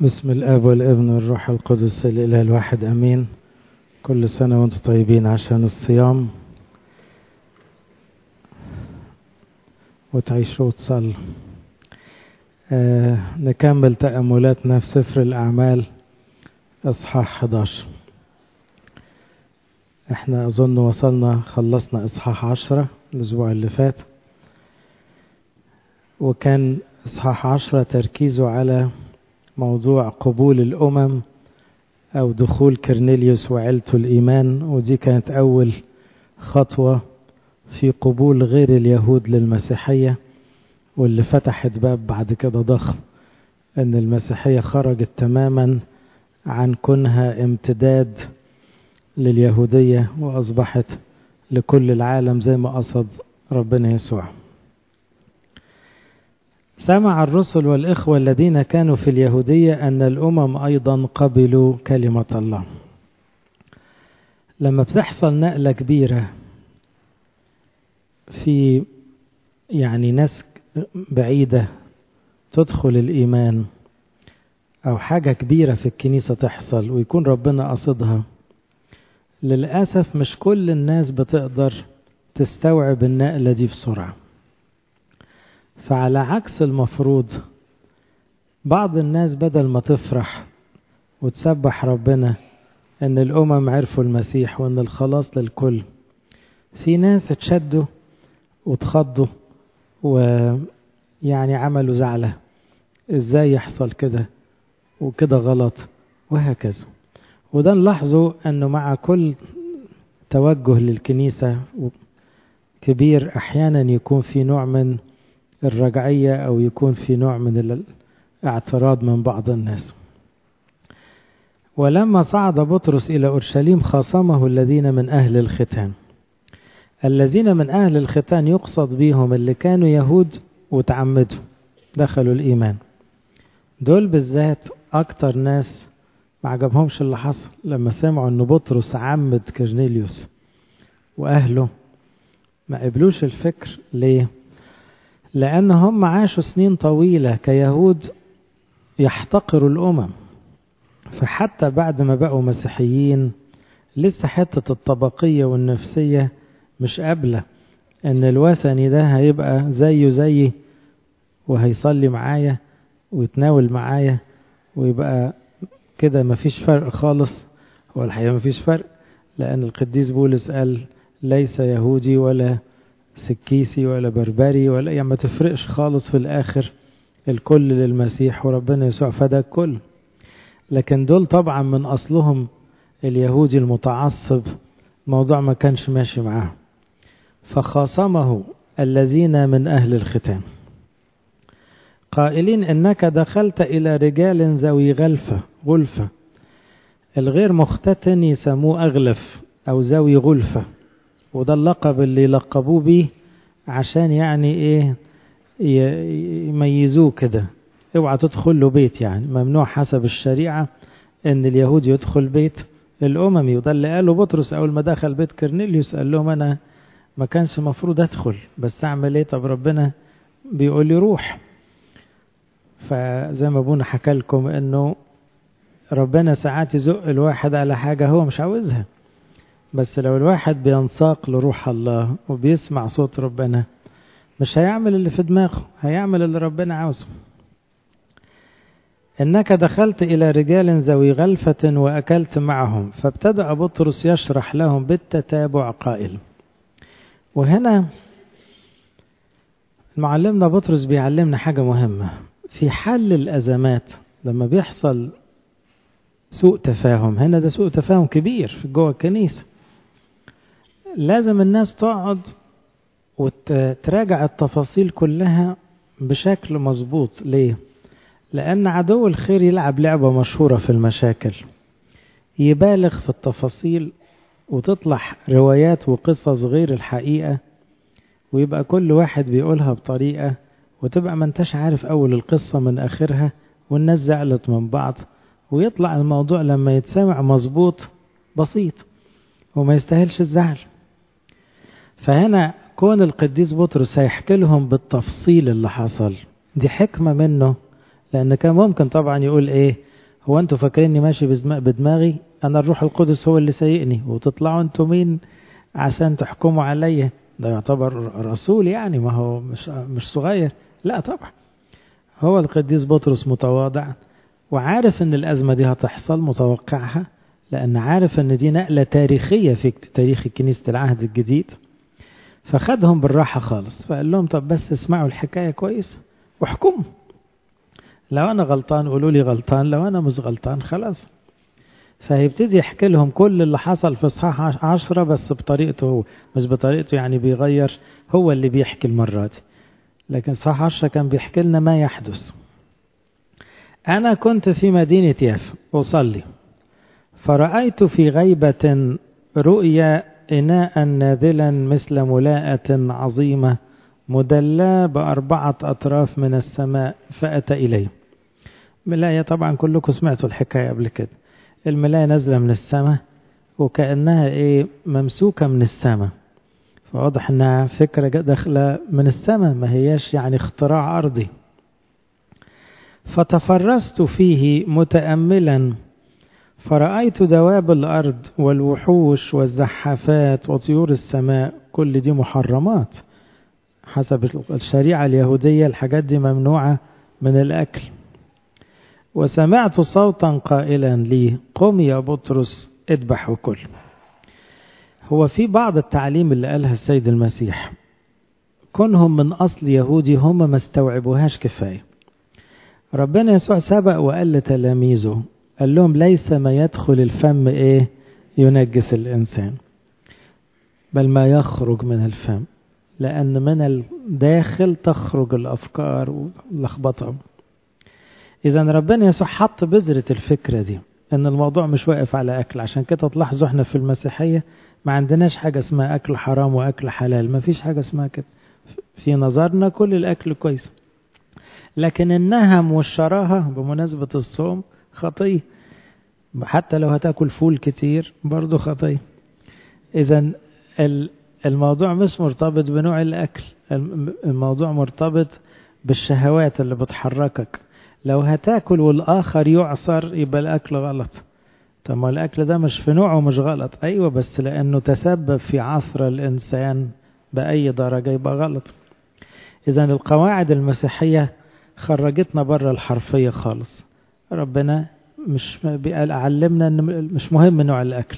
بسم الاب والابن والروح القدس الاله الواحد امين كل سنه وانتم طيبين عشان الصيام وتعيشوا وتصلوا آه نكمل تأملاتنا في سفر الأعمال إصحاح 11 احنا أظن وصلنا خلصنا إصحاح 10 الأسبوع اللي فات وكان إصحاح 10 تركيزه على موضوع قبول الأمم أو دخول كرنيليوس وعيلته الإيمان ودي كانت أول خطوة في قبول غير اليهود للمسيحية واللي فتحت باب بعد كده ضخم أن المسيحية خرجت تماما عن كونها امتداد لليهودية وأصبحت لكل العالم زي ما قصد ربنا يسوع سمع الرسل والإخوة الذين كانوا في اليهودية أن الأمم أيضا قبلوا كلمة الله لما بتحصل نقلة كبيرة في يعني ناس بعيدة تدخل الإيمان أو حاجة كبيرة في الكنيسة تحصل ويكون ربنا قصدها للأسف مش كل الناس بتقدر تستوعب النقلة دي بسرعة فعلى عكس المفروض بعض الناس بدل ما تفرح وتسبح ربنا ان الامم عرفوا المسيح وان الخلاص للكل في ناس اتشدوا واتخضوا ويعني عملوا زعلة ازاي يحصل كده وكده غلط وهكذا وده نلاحظه انه مع كل توجه للكنيسة كبير احيانا يكون في نوع من الرجعية أو يكون في نوع من الاعتراض من بعض الناس ولما صعد بطرس إلى أورشليم خاصمه الذين من أهل الختان الذين من أهل الختان يقصد بهم اللي كانوا يهود وتعمدوا دخلوا الإيمان دول بالذات أكتر ناس ما عجبهمش اللي حصل لما سمعوا أن بطرس عمد كرنيليوس وأهله ما قبلوش الفكر ليه؟ لأن هم عاشوا سنين طويلة كيهود يحتقروا الأمم فحتى بعد ما بقوا مسيحيين لسه حتة الطبقية والنفسية مش قابلة إن الوثني ده هيبقى زيه زيي وهيصلي معايا ويتناول معايا ويبقى كده مفيش فرق خالص هو الحقيقة مفيش فرق لأن القديس بولس قال ليس يهودي ولا سكيسي ولا بربري ولا يعني ما تفرقش خالص في الآخر الكل للمسيح وربنا يسوع فده الكل لكن دول طبعا من أصلهم اليهودي المتعصب موضوع ما كانش ماشي معاه فخاصمه الذين من أهل الختان قائلين إنك دخلت إلى رجال ذوي غلفة غلفة الغير مختتن يسموه أغلف أو ذوي غلفة وده اللقب اللي لقبوه بيه عشان يعني ايه يميزوه كده اوعى تدخل له بيت يعني ممنوع حسب الشريعة ان اليهود يدخل بيت الاممي وده اللي قاله بطرس اول ما دخل بيت كرنيليوس قال لهم انا ما كانش المفروض ادخل بس اعمل ايه طب ربنا بيقول لي روح فزي ما ابونا حكى لكم انه ربنا ساعات يزق الواحد على حاجة هو مش عاوزها بس لو الواحد بينساق لروح الله وبيسمع صوت ربنا مش هيعمل اللي في دماغه هيعمل اللي ربنا عاوزه إنك دخلت إلى رجال ذوي غلفة وأكلت معهم فابتدأ بطرس يشرح لهم بالتتابع قائل وهنا معلمنا بطرس بيعلمنا حاجة مهمة في حل الأزمات لما بيحصل سوء تفاهم هنا ده سوء تفاهم كبير في جوه الكنيسه لازم الناس تقعد وتراجع التفاصيل كلها بشكل مظبوط ليه لأن عدو الخير يلعب لعبة مشهورة في المشاكل يبالغ في التفاصيل وتطلع روايات وقصص غير الحقيقة ويبقى كل واحد بيقولها بطريقة وتبقى ما انتش عارف أول القصة من آخرها والناس زعلت من بعض ويطلع الموضوع لما يتسمع مظبوط بسيط وما يستاهلش الزعل فهنا كون القديس بطرس هيحكي لهم بالتفصيل اللي حصل دي حكمة منه لأن كان ممكن طبعا يقول إيه هو انتوا فاكريني ماشي بدماغي انا الروح القدس هو اللي سايقني وتطلعوا انتوا مين عشان تحكموا عليا ده يعتبر رسول يعني ما هو مش مش صغير لا طبعا هو القديس بطرس متواضع وعارف ان الازمه دي هتحصل متوقعها لان عارف ان دي نقله تاريخيه في تاريخ كنيسه العهد الجديد فخدهم بالراحه خالص فقال لهم طب بس اسمعوا الحكايه كويس واحكموا لو انا غلطان قولوا لي غلطان لو انا مش غلطان خلاص فهيبتدي يحكي لهم كل اللي حصل في اصحاح عشرة بس بطريقته هو مش بطريقته يعني بيغير هو اللي بيحكي المرة دي لكن صح عشرة كان بيحكي لنا ما يحدث أنا كنت في مدينة ياف أصلي فرأيت في غيبة رؤيا إناء ناذلا مثل ملاءة عظيمة مدلى بأربعة أطراف من السماء فأتى إليه ملاية طبعا كلكم سمعتوا الحكاية قبل كده الملاية نازلة من السماء وكأنها إيه ممسوكة من السماء فواضح إنها فكرة داخلة من السماء ما هياش يعني اختراع أرضي فتفرست فيه متأملا فرأيت دواب الأرض والوحوش والزحافات وطيور السماء كل دي محرمات حسب الشريعة اليهودية الحاجات دي ممنوعة من الأكل وسمعت صوتا قائلا لي قم يا بطرس اذبح وكل هو في بعض التعليم اللي قالها السيد المسيح كونهم من أصل يهودي هم ما استوعبوهاش كفاية ربنا يسوع سبق وقال لتلاميذه قال لهم ليس ما يدخل الفم ايه ينجس الإنسان بل ما يخرج من الفم لأن من الداخل تخرج الأفكار واللخبطة إذا ربنا يسوع حط بذرة الفكرة دي إن الموضوع مش واقف على أكل عشان كده تلاحظوا إحنا في المسيحية ما عندناش حاجة اسمها أكل حرام وأكل حلال ما فيش حاجة اسمها كده في نظرنا كل الأكل كويس لكن النهم والشراهة بمناسبة الصوم خطية حتى لو هتاكل فول كتير برضه خطية إذا الموضوع مش مرتبط بنوع الأكل الموضوع مرتبط بالشهوات اللي بتحركك لو هتاكل والآخر يعصر يبقى الأكل غلط طب ما الأكل ده مش في نوعه مش غلط أيوة بس لأنه تسبب في عصر الإنسان بأي درجة يبقى غلط إذا القواعد المسيحية خرجتنا بره الحرفية خالص ربنا مش علمنا ان مش مهم نوع الاكل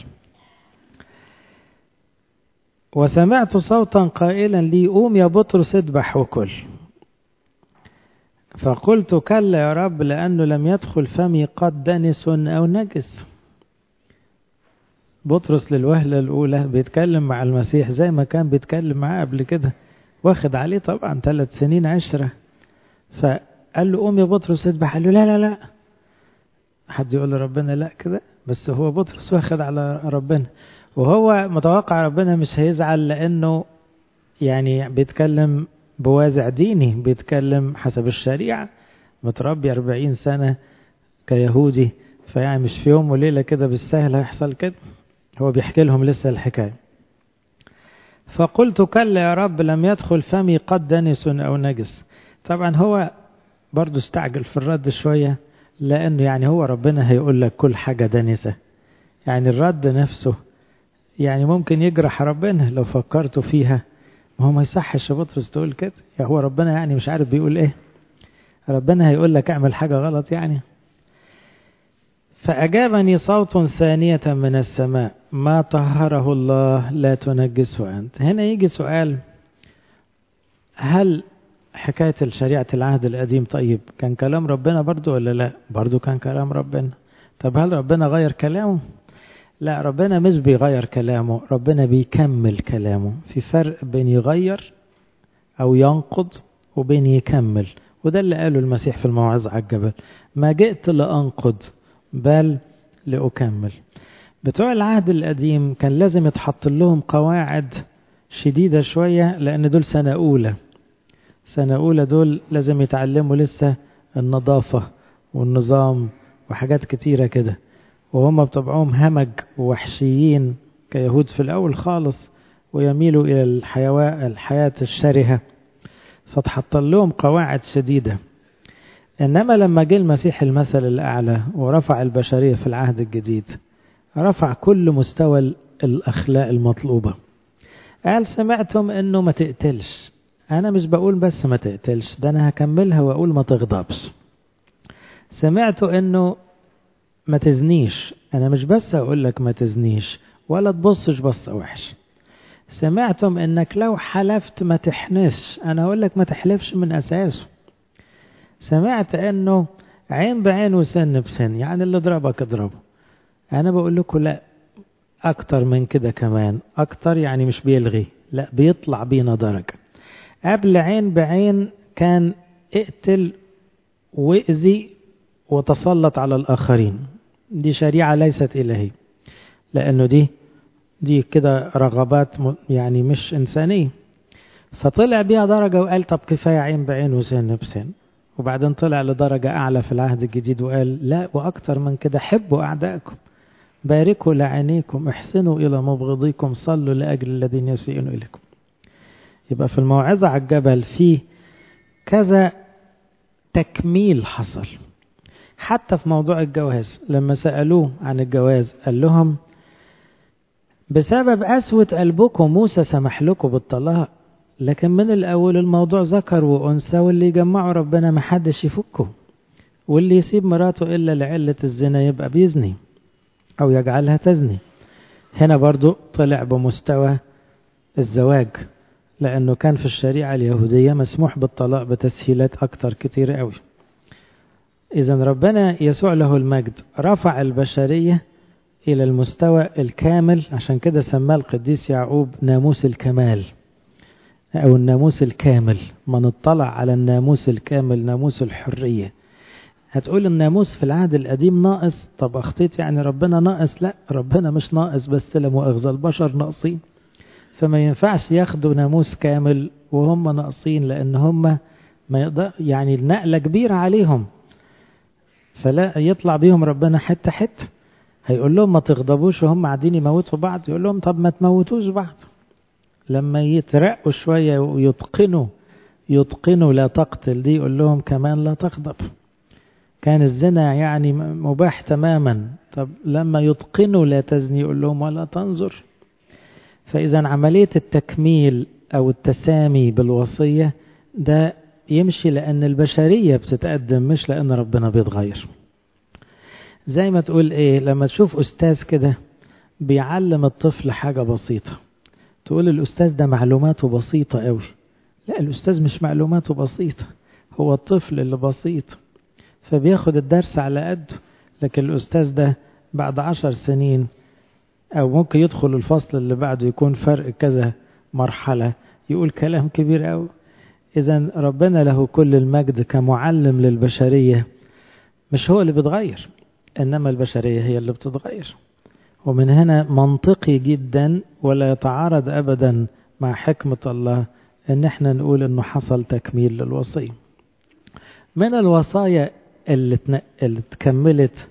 وسمعت صوتا قائلا لي قوم يا بطرس اذبح وكل فقلت كلا يا رب لأنه لم يدخل فمي قد دنس أو نجس بطرس للوهلة الأولى بيتكلم مع المسيح زي ما كان بيتكلم معاه قبل كده واخد عليه طبعا ثلاث سنين عشرة فقال له قوم يا بطرس اذبح قال له لا لا لا حد يقول لربنا لا كده بس هو بطرس واخد على ربنا وهو متوقع ربنا مش هيزعل لأنه يعني بيتكلم بوازع ديني بيتكلم حسب الشريعة متربي أربعين سنة كيهودي فيعني مش في يوم وليلة كده بالسهل هيحصل كده هو بيحكي لهم لسه الحكاية فقلت كلا يا رب لم يدخل فمي قد دنس أو نجس طبعا هو برضو استعجل في الرد شوية لأنه يعني هو ربنا هيقول لك كل حاجة دنسة يعني الرد نفسه يعني ممكن يجرح ربنا لو فكرتوا فيها ما هو ما يصحش يا بطرس تقول كده يا هو ربنا يعني مش عارف بيقول ايه ربنا هيقول لك اعمل حاجة غلط يعني فأجابني صوت ثانية من السماء ما طهره الله لا تنجسه أنت هنا يجي سؤال هل حكاية الشريعة العهد القديم طيب كان كلام ربنا برضو ولا لا برضو كان كلام ربنا طب هل ربنا غير كلامه لا ربنا مش بيغير كلامه ربنا بيكمل كلامه في فرق بين يغير أو ينقض وبين يكمل وده اللي قاله المسيح في الموعظة على الجبل ما جئت لأنقض بل لأكمل بتوع العهد القديم كان لازم يتحط لهم قواعد شديدة شوية لأن دول سنة أولى سنة أولى دول لازم يتعلموا لسه النظافة والنظام وحاجات كتيرة كده وهم بطبعهم همج ووحشيين كيهود في الأول خالص ويميلوا إلى الحياة الحياة الشرهة فتحط لهم قواعد شديدة إنما لما جه المسيح المثل الأعلى ورفع البشرية في العهد الجديد رفع كل مستوى الأخلاق المطلوبة قال سمعتم إنه ما تقتلش أنا مش بقول بس ما تقتلش ده أنا هكملها وأقول ما تغضبش سمعتوا إنه ما تزنيش أنا مش بس أقول لك ما تزنيش ولا تبصش بصة وحش سمعتم إنك لو حلفت ما تحنسش أنا أقول لك ما تحلفش من أساسه سمعت إنه عين بعين وسن بسن يعني اللي ضربك اضربه أنا بقول لكم لا أكتر من كده كمان أكتر يعني مش بيلغي لا بيطلع بينا درجة قبل عين بعين كان اقتل واذي وتسلط على الآخرين دي شريعة ليست إلهية لأنه دي دي كده رغبات يعني مش إنسانية فطلع بيها درجة وقال طب كفاية عين بعين وسن بسن وبعدين طلع لدرجة أعلى في العهد الجديد وقال لا وأكتر من كده حبوا أعدائكم باركوا لعينيكم احسنوا إلى مبغضيكم صلوا لأجل الذين يسيئون إليكم يبقى في الموعظة على الجبل في كذا تكميل حصل حتى في موضوع الجواز لما سألوه عن الجواز قال لهم بسبب قسوة قلبكم موسى سمح لكم بالطلاق لكن من الأول الموضوع ذكر وأنثى واللي يجمعوا ربنا ما حدش يفكه واللي يسيب مراته إلا لعلة الزنا يبقى بيزني أو يجعلها تزني هنا برضو طلع بمستوى الزواج لأنه كان في الشريعة اليهودية مسموح بالطلاق بتسهيلات أكتر كتير قوي إذا ربنا يسوع له المجد رفع البشرية إلى المستوى الكامل عشان كده سماه القديس يعقوب ناموس الكمال أو الناموس الكامل من اطلع على الناموس الكامل ناموس الحرية هتقول الناموس في العهد القديم ناقص طب أخطيت يعني ربنا ناقص لا ربنا مش ناقص بس لا مؤاخذة البشر ناقصين فما ينفعش ياخدوا ناموس كامل وهم ناقصين لأن هم ما يقدر يعني النقلة كبيرة عليهم فلا يطلع بيهم ربنا حتة حتة هيقول لهم ما تغضبوش وهم قاعدين يموتوا بعض يقول لهم طب ما تموتوش بعض لما يترقوا شوية ويتقنوا يتقنوا لا تقتل دي يقول لهم كمان لا تغضب كان الزنا يعني مباح تماما طب لما يتقنوا لا تزني يقول لهم ولا تنظر فإذا عملية التكميل أو التسامي بالوصية ده يمشي لأن البشرية بتتقدم مش لأن ربنا بيتغير زي ما تقول إيه لما تشوف أستاذ كده بيعلم الطفل حاجة بسيطة تقول الأستاذ ده معلوماته بسيطة قوي لا الأستاذ مش معلوماته بسيطة هو الطفل اللي بسيط فبياخد الدرس على قده لكن الأستاذ ده بعد عشر سنين أو ممكن يدخل الفصل اللي بعده يكون فرق كذا مرحلة يقول كلام كبير أوي إذا ربنا له كل المجد كمعلم للبشرية مش هو اللي بيتغير إنما البشرية هي اللي بتتغير ومن هنا منطقي جدا ولا يتعارض أبدا مع حكمة الله إن احنا نقول إنه حصل تكميل للوصية من الوصايا اللي, اللي تكملت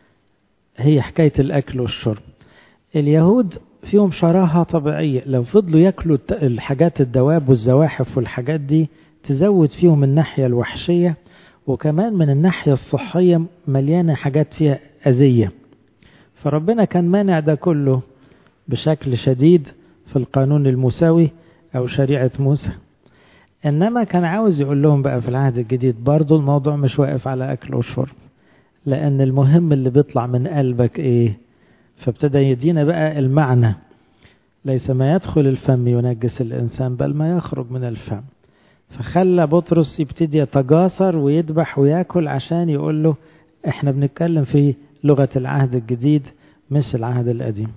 هي حكاية الأكل والشرب اليهود فيهم شراهة طبيعية لو فضلوا ياكلوا الحاجات الدواب والزواحف والحاجات دي تزود فيهم الناحية الوحشية وكمان من الناحية الصحية مليانة حاجات فيها أذية فربنا كان مانع ده كله بشكل شديد في القانون المساوي أو شريعة موسى إنما كان عاوز يقول لهم بقى في العهد الجديد برضو الموضوع مش واقف على أكل وشرب لأن المهم اللي بيطلع من قلبك إيه فابتدى يدينا بقى المعنى ليس ما يدخل الفم ينجس الإنسان بل ما يخرج من الفم فخلى بطرس يبتدي يتجاسر ويذبح وياكل عشان يقول له احنا بنتكلم في لغة العهد الجديد مش العهد القديم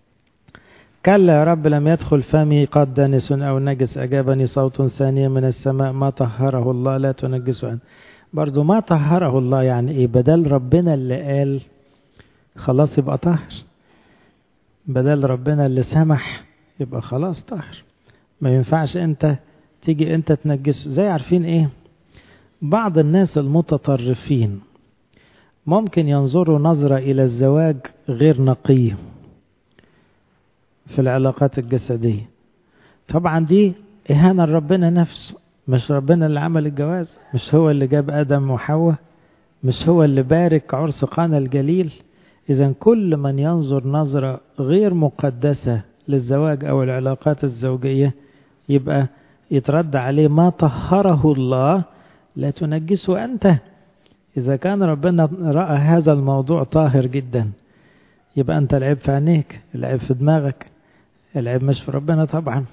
كلا يا رب لم يدخل فمي قد دنس أو نجس أجابني صوت ثاني من السماء ما طهره الله لا تنجسه أنت برضو ما طهره الله يعني ايه بدل ربنا اللي قال خلاص يبقى طهر بدل ربنا اللي سمح يبقى خلاص طهر ما ينفعش انت تيجي انت تنجسه زي عارفين ايه بعض الناس المتطرفين ممكن ينظروا نظرة إلى الزواج غير نقية في العلاقات الجسدية طبعا دي إهانة لربنا نفسه مش ربنا اللي عمل الجواز مش هو اللي جاب آدم وحواء مش هو اللي بارك عرس قانا الجليل إذا كل من ينظر نظرة غير مقدسة للزواج أو العلاقات الزوجية يبقى يترد عليه ما طهره الله لا تنجسه أنت إذا كان ربنا رأى هذا الموضوع طاهر جدا يبقى أنت العيب في عينيك العيب في دماغك العيب مش في ربنا طبعا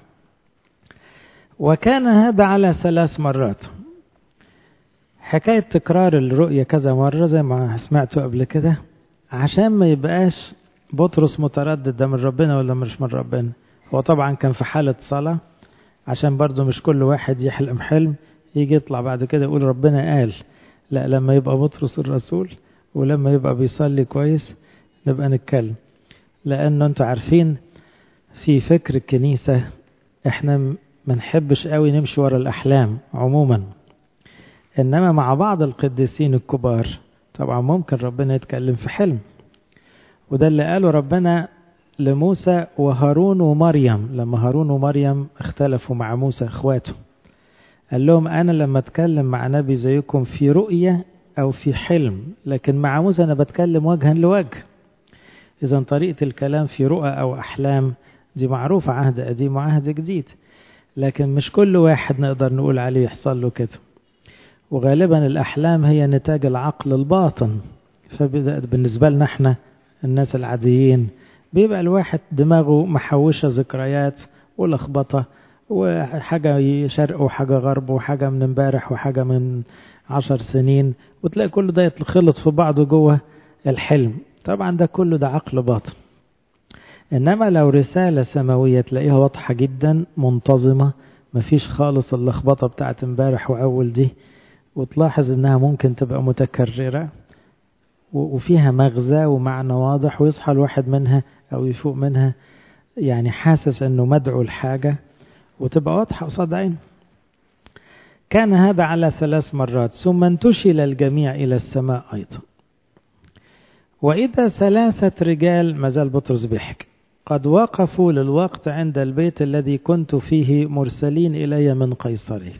وكان هذا على ثلاث مرات حكاية تكرار الرؤية كذا مرة زي ما سمعته قبل كده عشان ما يبقاش بطرس متردد ده من ربنا ولا مش من ربنا هو طبعا كان في حالة صلاة عشان برضه مش كل واحد يحلم حلم يجي يطلع بعد كده يقول ربنا قال لا لما يبقى بطرس الرسول ولما يبقى بيصلي كويس نبقى نتكلم لأنه انتوا عارفين في فكر الكنيسة احنا ما نحبش قوي نمشي ورا الأحلام عموما إنما مع بعض القديسين الكبار طبعا ممكن ربنا يتكلم في حلم وده اللي قاله ربنا لموسى وهارون ومريم لما هارون ومريم اختلفوا مع موسى اخواته قال لهم انا لما اتكلم مع نبي زيكم في رؤية او في حلم لكن مع موسى انا بتكلم وجها لوجه اذا طريقة الكلام في رؤى او احلام دي معروفة عهد قديم وعهد جديد لكن مش كل واحد نقدر نقول عليه يحصل له كده وغالبا الأحلام هي نتاج العقل الباطن فبالنسبة لنا احنا الناس العاديين بيبقى الواحد دماغه محوشة ذكريات ولخبطة وحاجة شرق وحاجة غرب وحاجة من امبارح وحاجة من عشر سنين وتلاقي كل ده يتخلط في بعضه جوه الحلم طبعا ده كله ده عقل باطن إنما لو رسالة سماوية تلاقيها واضحة جدا منتظمة مفيش خالص اللخبطة بتاعت امبارح وأول دي وتلاحظ إنها ممكن تبقى متكررة وفيها مغزى ومعنى واضح ويصحى الواحد منها أو يفوق منها يعني حاسس إنه مدعو الحاجة وتبقى واضحة قصاد عينه كان هذا على ثلاث مرات ثم انتشل الجميع إلى السماء أيضا وإذا ثلاثة رجال ما زال بطرس بيحكي قد وقفوا للوقت عند البيت الذي كنت فيه مرسلين إلي من قيصري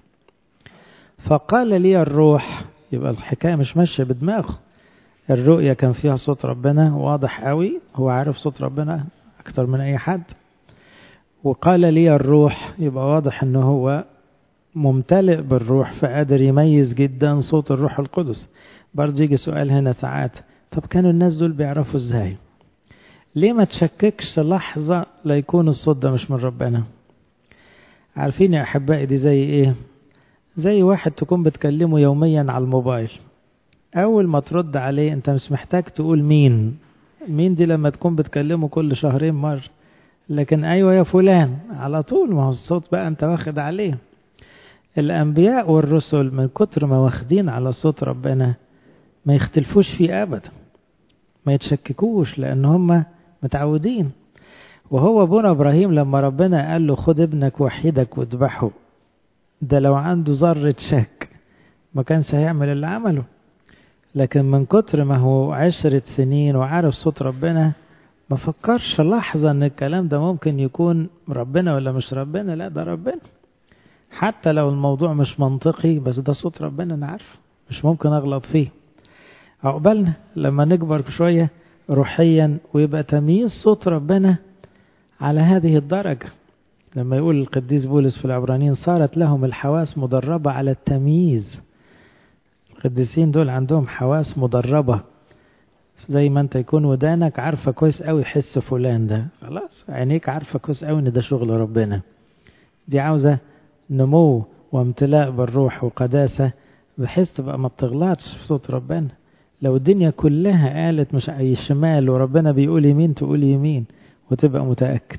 فقال لي الروح يبقى الحكاية مش ماشية بدماغه الرؤية كان فيها صوت ربنا واضح قوي هو عارف صوت ربنا أكتر من أي حد وقال لي الروح يبقى واضح أنه هو ممتلئ بالروح فقادر يميز جدا صوت الروح القدس برضه يجي سؤال هنا ساعات طب كانوا الناس دول بيعرفوا ازاي ليه ما تشككش لحظة لا يكون الصوت ده مش من ربنا عارفين يا أحبائي دي زي إيه زي واحد تكون بتكلمه يوميا على الموبايل أول ما ترد عليه أنت مش محتاج تقول مين مين دي لما تكون بتكلمه كل شهرين مرة لكن أيوة يا فلان على طول ما هو الصوت بقى أنت واخد عليه الأنبياء والرسل من كتر ما واخدين على صوت ربنا ما يختلفوش فيه أبدا ما يتشككوش لأن هم متعودين وهو ابونا إبراهيم لما ربنا قال له خد ابنك وحيدك واذبحه ده لو عنده ذرة شك ما كانش هيعمل اللي عمله لكن من كتر ما هو عشرة سنين وعارف صوت ربنا ما فكرش لحظة ان الكلام ده ممكن يكون ربنا ولا مش ربنا لا ده ربنا حتى لو الموضوع مش منطقي بس ده صوت ربنا انا عارفه مش ممكن اغلط فيه عقبالنا لما نكبر شوية روحيا ويبقى تمييز صوت ربنا على هذه الدرجة لما يقول القديس بولس في العبرانيين صارت لهم الحواس مدربة على التمييز القديسين دول عندهم حواس مدربة زي ما انت يكون ودانك عارفة كويس قوي حس فلان ده خلاص عينيك عارفة كويس قوي ان ده شغل ربنا دي عاوزة نمو وامتلاء بالروح وقداسة بحيث تبقى ما بتغلطش في صوت ربنا لو الدنيا كلها قالت مش أي شمال وربنا بيقول يمين تقول يمين وتبقى متأكد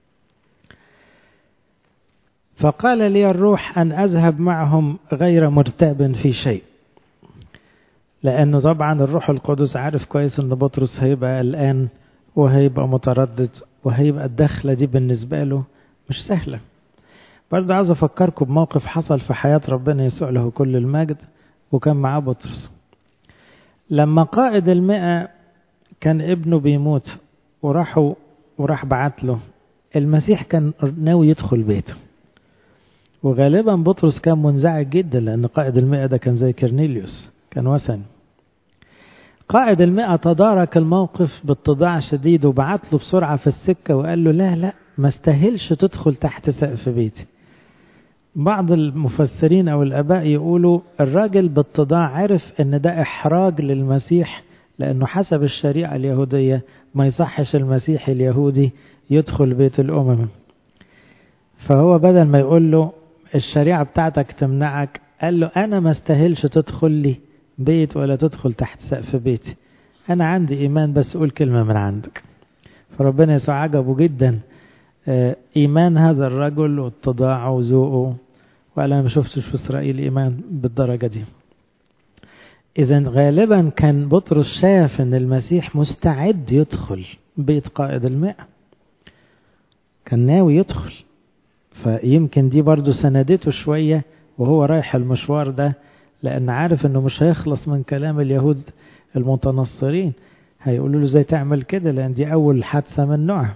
فقال لي الروح أن أذهب معهم غير مرتاب في شيء لأنه طبعا الروح القدس عارف كويس أن بطرس هيبقى قلقان وهيبقى متردد وهيبقى الدخلة دي بالنسبة له مش سهلة برضه عايز أفكركم بموقف حصل في حياة ربنا يسوع له كل المجد وكان معاه بطرس لما قائد المئة كان ابنه بيموت وراحوا وراح بعت له المسيح كان ناوي يدخل بيته وغالبا بطرس كان منزعج جدا لأن قائد المئة ده كان زي كرنيليوس كان وثني قائد المئة تدارك الموقف باتضاع شديد وبعت له بسرعة في السكة وقال له لا لا ما استاهلش تدخل تحت سقف بيتي بعض المفسرين أو الآباء يقولوا الراجل باتضاع عرف أن ده إحراج للمسيح لأنه حسب الشريعة اليهودية ما يصحش المسيح اليهودي يدخل بيت الأمم فهو بدل ما يقول له الشريعة بتاعتك تمنعك قال له أنا ما استاهلش تدخل لي بيت ولا تدخل تحت سقف بيتي أنا عندي إيمان بس قول كلمة من عندك فربنا يسوع عجبه جدا إيمان هذا الرجل واتضاعه وذوقه وقال أنا ما شفتش في إسرائيل إيمان بالدرجة دي إذا غالبا كان بطرس شاف أن المسيح مستعد يدخل بيت قائد المئة كان ناوي يدخل فيمكن دي برضو سندته شوية وهو رايح المشوار ده لأن عارف أنه مش هيخلص من كلام اليهود المتنصرين هيقولوا له ازاي تعمل كده لأن دي أول حادثة من نوعها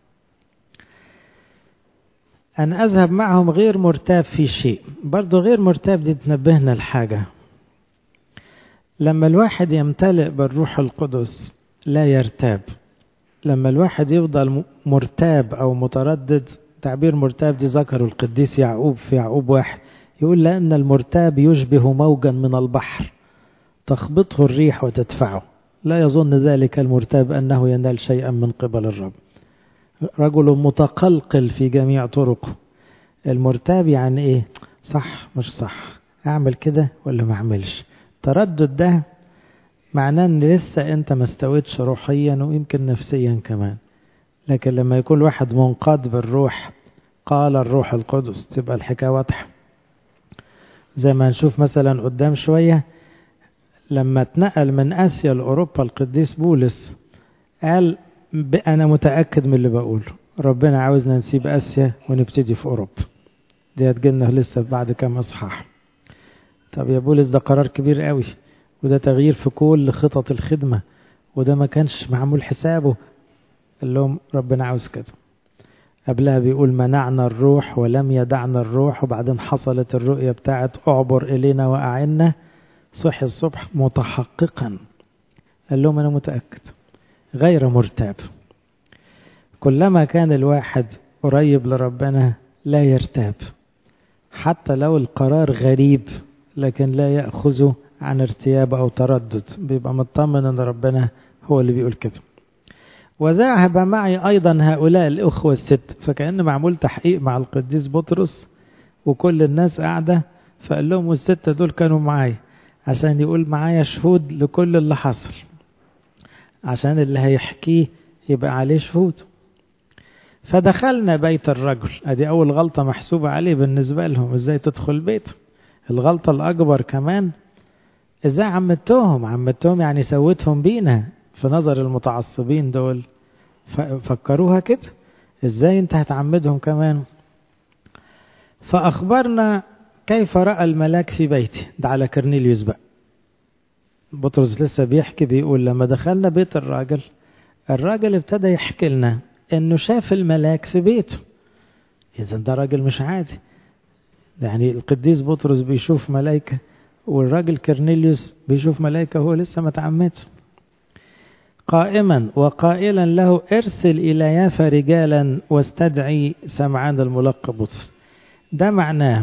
أن أذهب معهم غير مرتاب في شيء برضو غير مرتاب دي تنبهنا الحاجة لما الواحد يمتلئ بالروح القدس لا يرتاب لما الواحد يفضل مرتاب أو متردد تعبير مرتاب دي ذكره القديس يعقوب في يعقوب واحد يقول لأن المرتاب يشبه موجا من البحر تخبطه الريح وتدفعه لا يظن ذلك المرتاب أنه ينال شيئا من قبل الرب رجل متقلقل في جميع طرقه المرتاب يعني ايه صح مش صح اعمل كده ولا ما اعملش التردد ده معناه ان لسه انت ما استويتش روحيا ويمكن نفسيا كمان لكن لما يكون واحد منقاد بالروح قال الروح القدس تبقى الحكايه واضحه زي ما نشوف مثلا قدام شويه لما اتنقل من اسيا لاوروبا القديس بولس قال أنا متأكد من اللي بقوله ربنا عاوزنا نسيب آسيا ونبتدي في أوروبا دي هتجيلنا لسه بعد كام إصحاح طب يا بولس ده قرار كبير قوي وده تغيير في كل خطط الخدمة وده ما كانش معمول حسابه قال لهم ربنا عاوز كده قبلها بيقول منعنا الروح ولم يدعنا الروح وبعدين حصلت الرؤية بتاعت اعبر إلينا وأعنا صحي الصبح متحققا قال لهم أنا متأكد غير مرتاب كلما كان الواحد قريب لربنا لا يرتاب حتى لو القرار غريب لكن لا يأخذه عن ارتياب أو تردد بيبقى مطمن أن ربنا هو اللي بيقول كده وذهب معي أيضا هؤلاء الأخوة الست فكأن معمول تحقيق مع القديس بطرس وكل الناس قاعدة فقال لهم والستة دول كانوا معايا عشان يقول معايا شهود لكل اللي حصل عشان اللي هيحكيه يبقى عليه شهود فدخلنا بيت الرجل ادي اول غلطه محسوبه عليه بالنسبه لهم ازاي تدخل بيته الغلطه الاكبر كمان ازاي عمدتهم عمدتهم يعني سويتهم بينا في نظر المتعصبين دول فكروها كده ازاي انت هتعمدهم كمان فاخبرنا كيف راى الملاك في بيتي ده على كرنيليوس بقى بطرس لسه بيحكي بيقول لما دخلنا بيت الراجل الراجل ابتدى يحكي لنا انه شاف الملاك في بيته اذا ده راجل مش عادي يعني القديس بطرس بيشوف ملائكة والراجل كرنيليوس بيشوف ملائكة هو لسه ما تعمدش قائما وقائلا له ارسل إلى يافا رجالا واستدعي سمعان الملقب بطرس ده معناه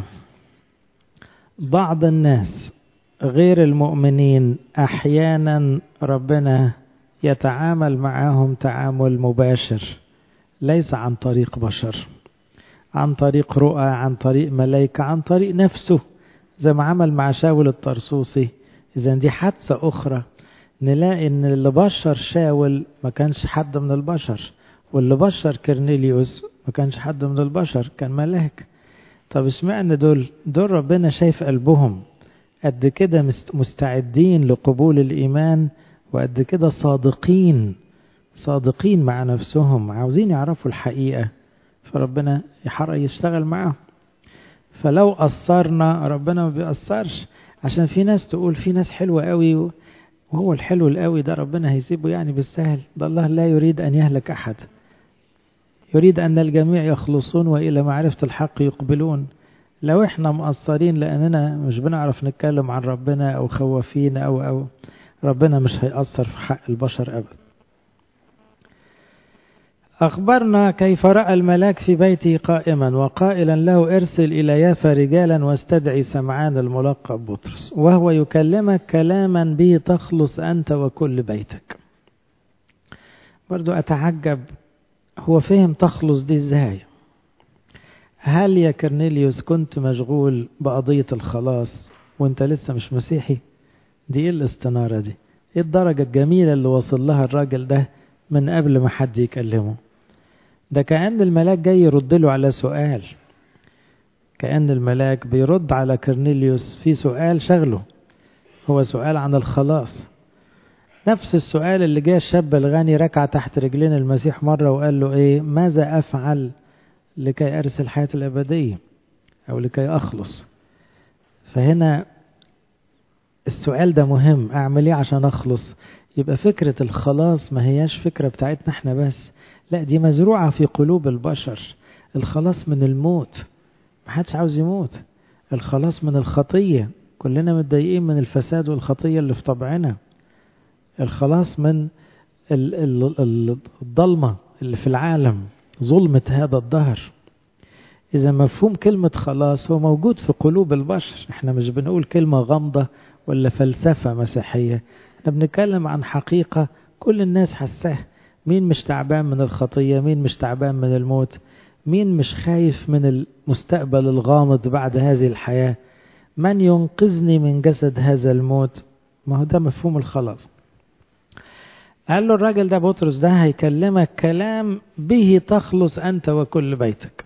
بعض الناس غير المؤمنين احيانا ربنا يتعامل معهم تعامل مباشر ليس عن طريق بشر عن طريق رؤى عن طريق ملائكة عن طريق نفسه زي ما عمل مع شاول الطرسوسي إذا دي حادثة أخرى نلاقي إن اللي بشر شاول ما كانش حد من البشر واللي بشر كرنيليوس ما كانش حد من البشر كان ملاك طب اشمعنى دول دول ربنا شايف قلبهم قد كده مستعدين لقبول الإيمان وقد كده صادقين صادقين مع نفسهم عاوزين يعرفوا الحقيقة فربنا يحرق يشتغل معاهم فلو قصرنا ربنا ما بيقصرش عشان في ناس تقول في ناس حلوة قوي وهو الحلو القوي ده ربنا هيسيبه يعني بالسهل ده الله لا يريد أن يهلك أحد يريد أن الجميع يخلصون وإلى معرفة الحق يقبلون لو احنا مقصرين لاننا مش بنعرف نتكلم عن ربنا او خوافين او او ربنا مش هيأثر في حق البشر ابدا أخبرنا كيف رأى الملاك في بيته قائما وقائلا له ارسل إلى يافا رجالا واستدعي سمعان الملقب بطرس وهو يكلمك كلاما به تخلص أنت وكل بيتك برضو أتعجب هو فهم تخلص دي ازاي هل يا كرنيليوس كنت مشغول بقضية الخلاص وانت لسه مش مسيحي دي ايه الاستنارة دي ايه الدرجة الجميلة اللي وصل لها الراجل ده من قبل ما حد يكلمه ده كأن الملاك جاي يرد له على سؤال كأن الملاك بيرد على كرنيليوس في سؤال شغله هو سؤال عن الخلاص نفس السؤال اللي جاء الشاب الغني ركع تحت رجلين المسيح مرة وقال له ايه ماذا افعل لكي ارسل الحياة الابدية او لكي اخلص فهنا السؤال ده مهم اعمل ايه عشان اخلص يبقى فكرة الخلاص ما هياش فكرة بتاعتنا احنا بس لا دي مزروعة في قلوب البشر الخلاص من الموت محدش عاوز يموت الخلاص من الخطية كلنا متضايقين من الفساد والخطية اللي في طبعنا الخلاص من الضلمة اللي في العالم ظلمة هذا الدهر إذا مفهوم كلمة خلاص هو موجود في قلوب البشر احنا مش بنقول كلمة غامضة ولا فلسفة مسيحية احنا بنتكلم عن حقيقة كل الناس حساها مين مش تعبان من الخطية مين مش تعبان من الموت مين مش خايف من المستقبل الغامض بعد هذه الحياة من ينقذني من جسد هذا الموت ما هو ده مفهوم الخلاص قال له الراجل ده بطرس ده هيكلمك كلام به تخلص أنت وكل بيتك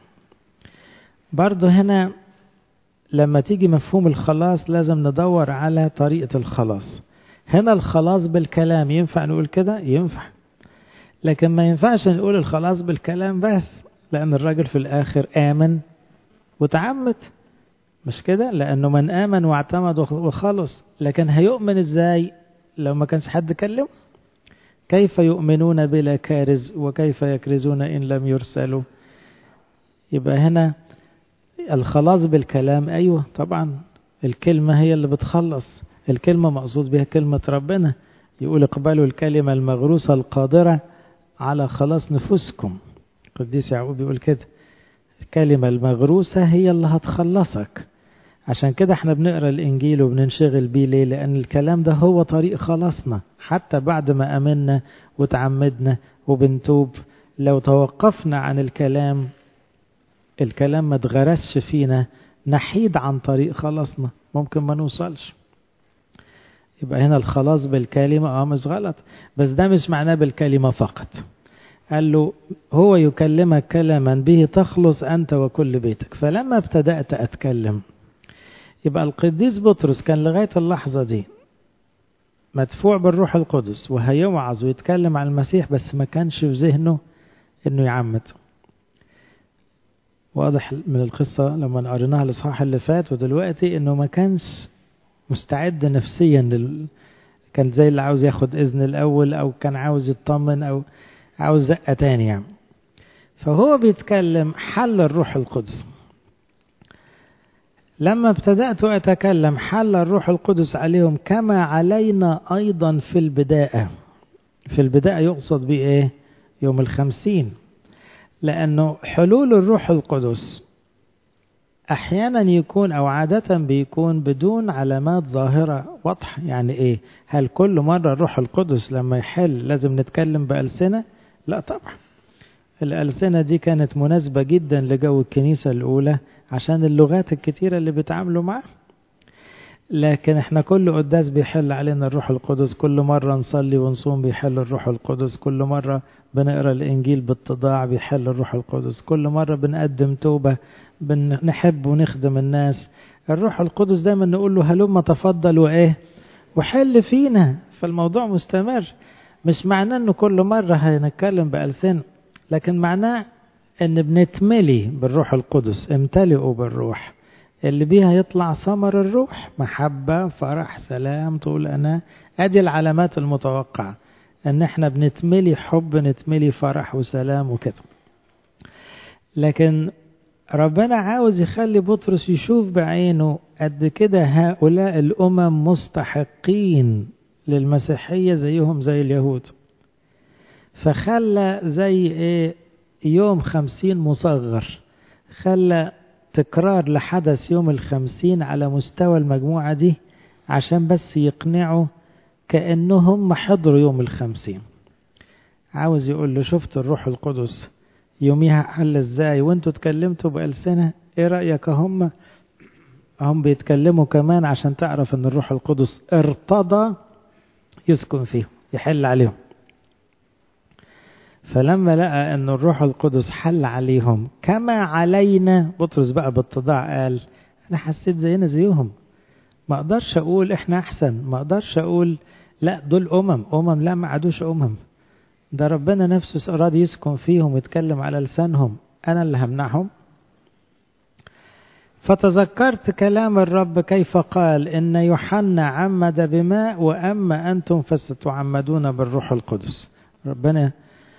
برضه هنا لما تيجي مفهوم الخلاص لازم ندور على طريقة الخلاص هنا الخلاص بالكلام ينفع نقول كده ينفع لكن ما ينفعش نقول الخلاص بالكلام بس لأن الراجل في الآخر آمن وتعمد مش كده لأنه من آمن واعتمد وخلص لكن هيؤمن إزاي لو ما كانش حد كلمه كيف يؤمنون بلا كارز وكيف يكرزون إن لم يرسلوا يبقى هنا الخلاص بالكلام أيوة طبعا الكلمة هي اللي بتخلص الكلمة مقصود بها كلمة ربنا يقول اقبلوا الكلمة المغروسة القادرة على خلاص نفوسكم قديس يعقوب بيقول كده الكلمة المغروسة هي اللي هتخلصك عشان كده احنا بنقرا الانجيل وبننشغل بيه ليه لان الكلام ده هو طريق خلاصنا حتى بعد ما امنا وتعمدنا وبنتوب لو توقفنا عن الكلام الكلام ما اتغرسش فينا نحيد عن طريق خلاصنا ممكن ما نوصلش يبقى هنا الخلاص بالكلمة اه مش غلط بس ده مش معناه بالكلمة فقط قال له هو يكلمك كلاما به تخلص أنت وكل بيتك فلما ابتدأت أتكلم يبقى القديس بطرس كان لغاية اللحظة دي مدفوع بالروح القدس وهيوعظ ويتكلم عن المسيح بس ما كانش في ذهنه انه يعمد واضح من القصة لما قريناها الإصحاح اللي فات ودلوقتي انه ما كانش مستعد نفسيا لل... كان زي اللي عاوز ياخد إذن الأول أو كان عاوز يطمن أو عاوز زقة تاني يعني. فهو بيتكلم حل الروح القدس لما ابتدأت أتكلم حل الروح القدس عليهم كما علينا أيضا في البداية في البداية يقصد بيه إيه يوم الخمسين لأنه حلول الروح القدس أحيانا يكون أو عادة بيكون بدون علامات ظاهرة واضحة يعني إيه هل كل مرة الروح القدس لما يحل لازم نتكلم بألسنة لا طبعا الألسنة دي كانت مناسبة جدا لجو الكنيسة الأولى عشان اللغات الكتيرة اللي بيتعاملوا معاه لكن احنا كل قداس بيحل علينا الروح القدس كل مرة نصلي ونصوم بيحل الروح القدس كل مرة بنقرأ الإنجيل باتضاع بيحل الروح القدس كل مرة بنقدم توبة بنحب ونخدم الناس الروح القدس دايما نقول له هلما تفضل وإيه وحل فينا فالموضوع مستمر مش معناه انه كل مرة هنتكلم بألسنة لكن معناه ان بنتملي بالروح القدس امتلئوا بالروح اللي بيها يطلع ثمر الروح محبة فرح سلام طول أنا أدي العلامات المتوقعة أن احنا بنتملي حب نتملي فرح وسلام وكده لكن ربنا عاوز يخلي بطرس يشوف بعينه قد كده هؤلاء الأمم مستحقين للمسيحية زيهم زي اليهود فخلى زي ايه يوم خمسين مصغر خلى تكرار لحدث يوم الخمسين على مستوى المجموعة دي عشان بس يقنعوا كأنهم حضروا يوم الخمسين عاوز يقول له شفت الروح القدس يوميها حل ازاي وانتوا اتكلمتوا بألسنة ايه رأيك هم هم بيتكلموا كمان عشان تعرف ان الروح القدس ارتضى يسكن فيهم يحل عليهم فلما لقى ان الروح القدس حل عليهم كما علينا بطرس بقى بالتضاع قال انا حسيت زينا زيهم ما اقدرش اقول احنا احسن ما اقدرش اقول لا دول امم امم لا ما عادوش امم ده ربنا نفسه اراد يسكن فيهم ويتكلم على لسانهم انا اللي همنعهم فتذكرت كلام الرب كيف قال ان يوحنا عمد بماء واما انتم فستعمدون بالروح القدس ربنا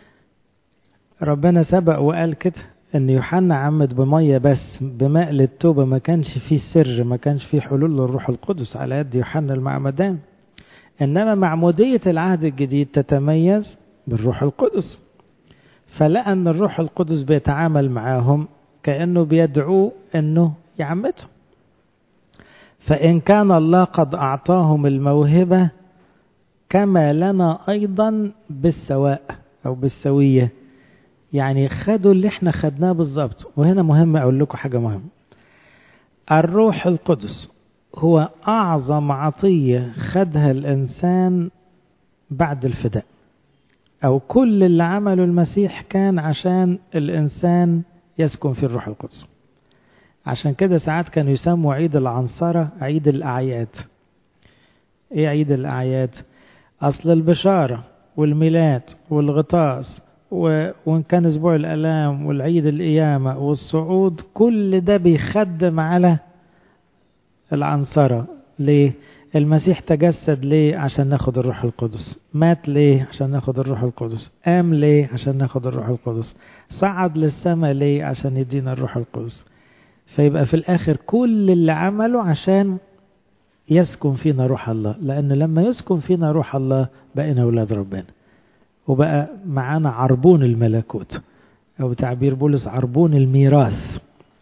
ربنا سبق وقال كده ان يوحنا عمد بميه بس بماء للتوبه ما كانش فيه سر ما كانش فيه حلول للروح القدس على يد يوحنا المعمدان انما معموديه العهد الجديد تتميز بالروح القدس فلقى ان الروح القدس بيتعامل معاهم كانه بيدعوه انه يعمدهم فان كان الله قد اعطاهم الموهبه كما لنا ايضا بالسواء او بالسويه يعني خدوا اللي احنا خدناه بالظبط وهنا مهم اقول لكم حاجه مهمه الروح القدس هو اعظم عطيه خدها الانسان بعد الفداء او كل اللي عمله المسيح كان عشان الانسان يسكن في الروح القدس عشان كده ساعات كانوا يسموا عيد العنصرة عيد الأعياد ايه عيد الأعياد أصل البشارة والميلاد والغطاس وإن كان أسبوع الألام والعيد القيامة والصعود كل ده بيخدم على العنصرة ليه؟ المسيح تجسد ليه؟ عشان ناخد الروح القدس مات ليه؟ عشان ناخد الروح القدس قام ليه؟ عشان ناخد الروح القدس صعد للسماء ليه؟ عشان يدينا الروح القدس فيبقى في الآخر كل اللي عمله عشان يسكن فينا روح الله لأن لما يسكن فينا روح الله بقينا أولاد ربنا وبقى معانا عربون الملكوت أو تعبير بولس عربون الميراث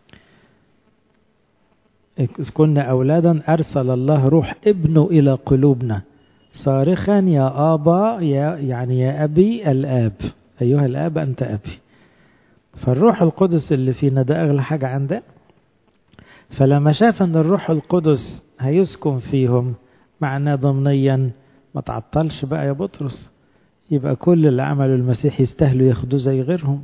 إذ كنا أولادا أرسل الله روح ابنه إلى قلوبنا صارخا يا آبا يا يعني يا أبي الآب أيها الآب أنت أبي فالروح القدس اللي فينا ده أغلى حاجة عندنا فلما شاف أن الروح القدس هيسكن فيهم معناه ضمنيا ما تعطلش بقى يا بطرس يبقى كل اللي عمله المسيح يستاهلوا ياخدوه زي غيرهم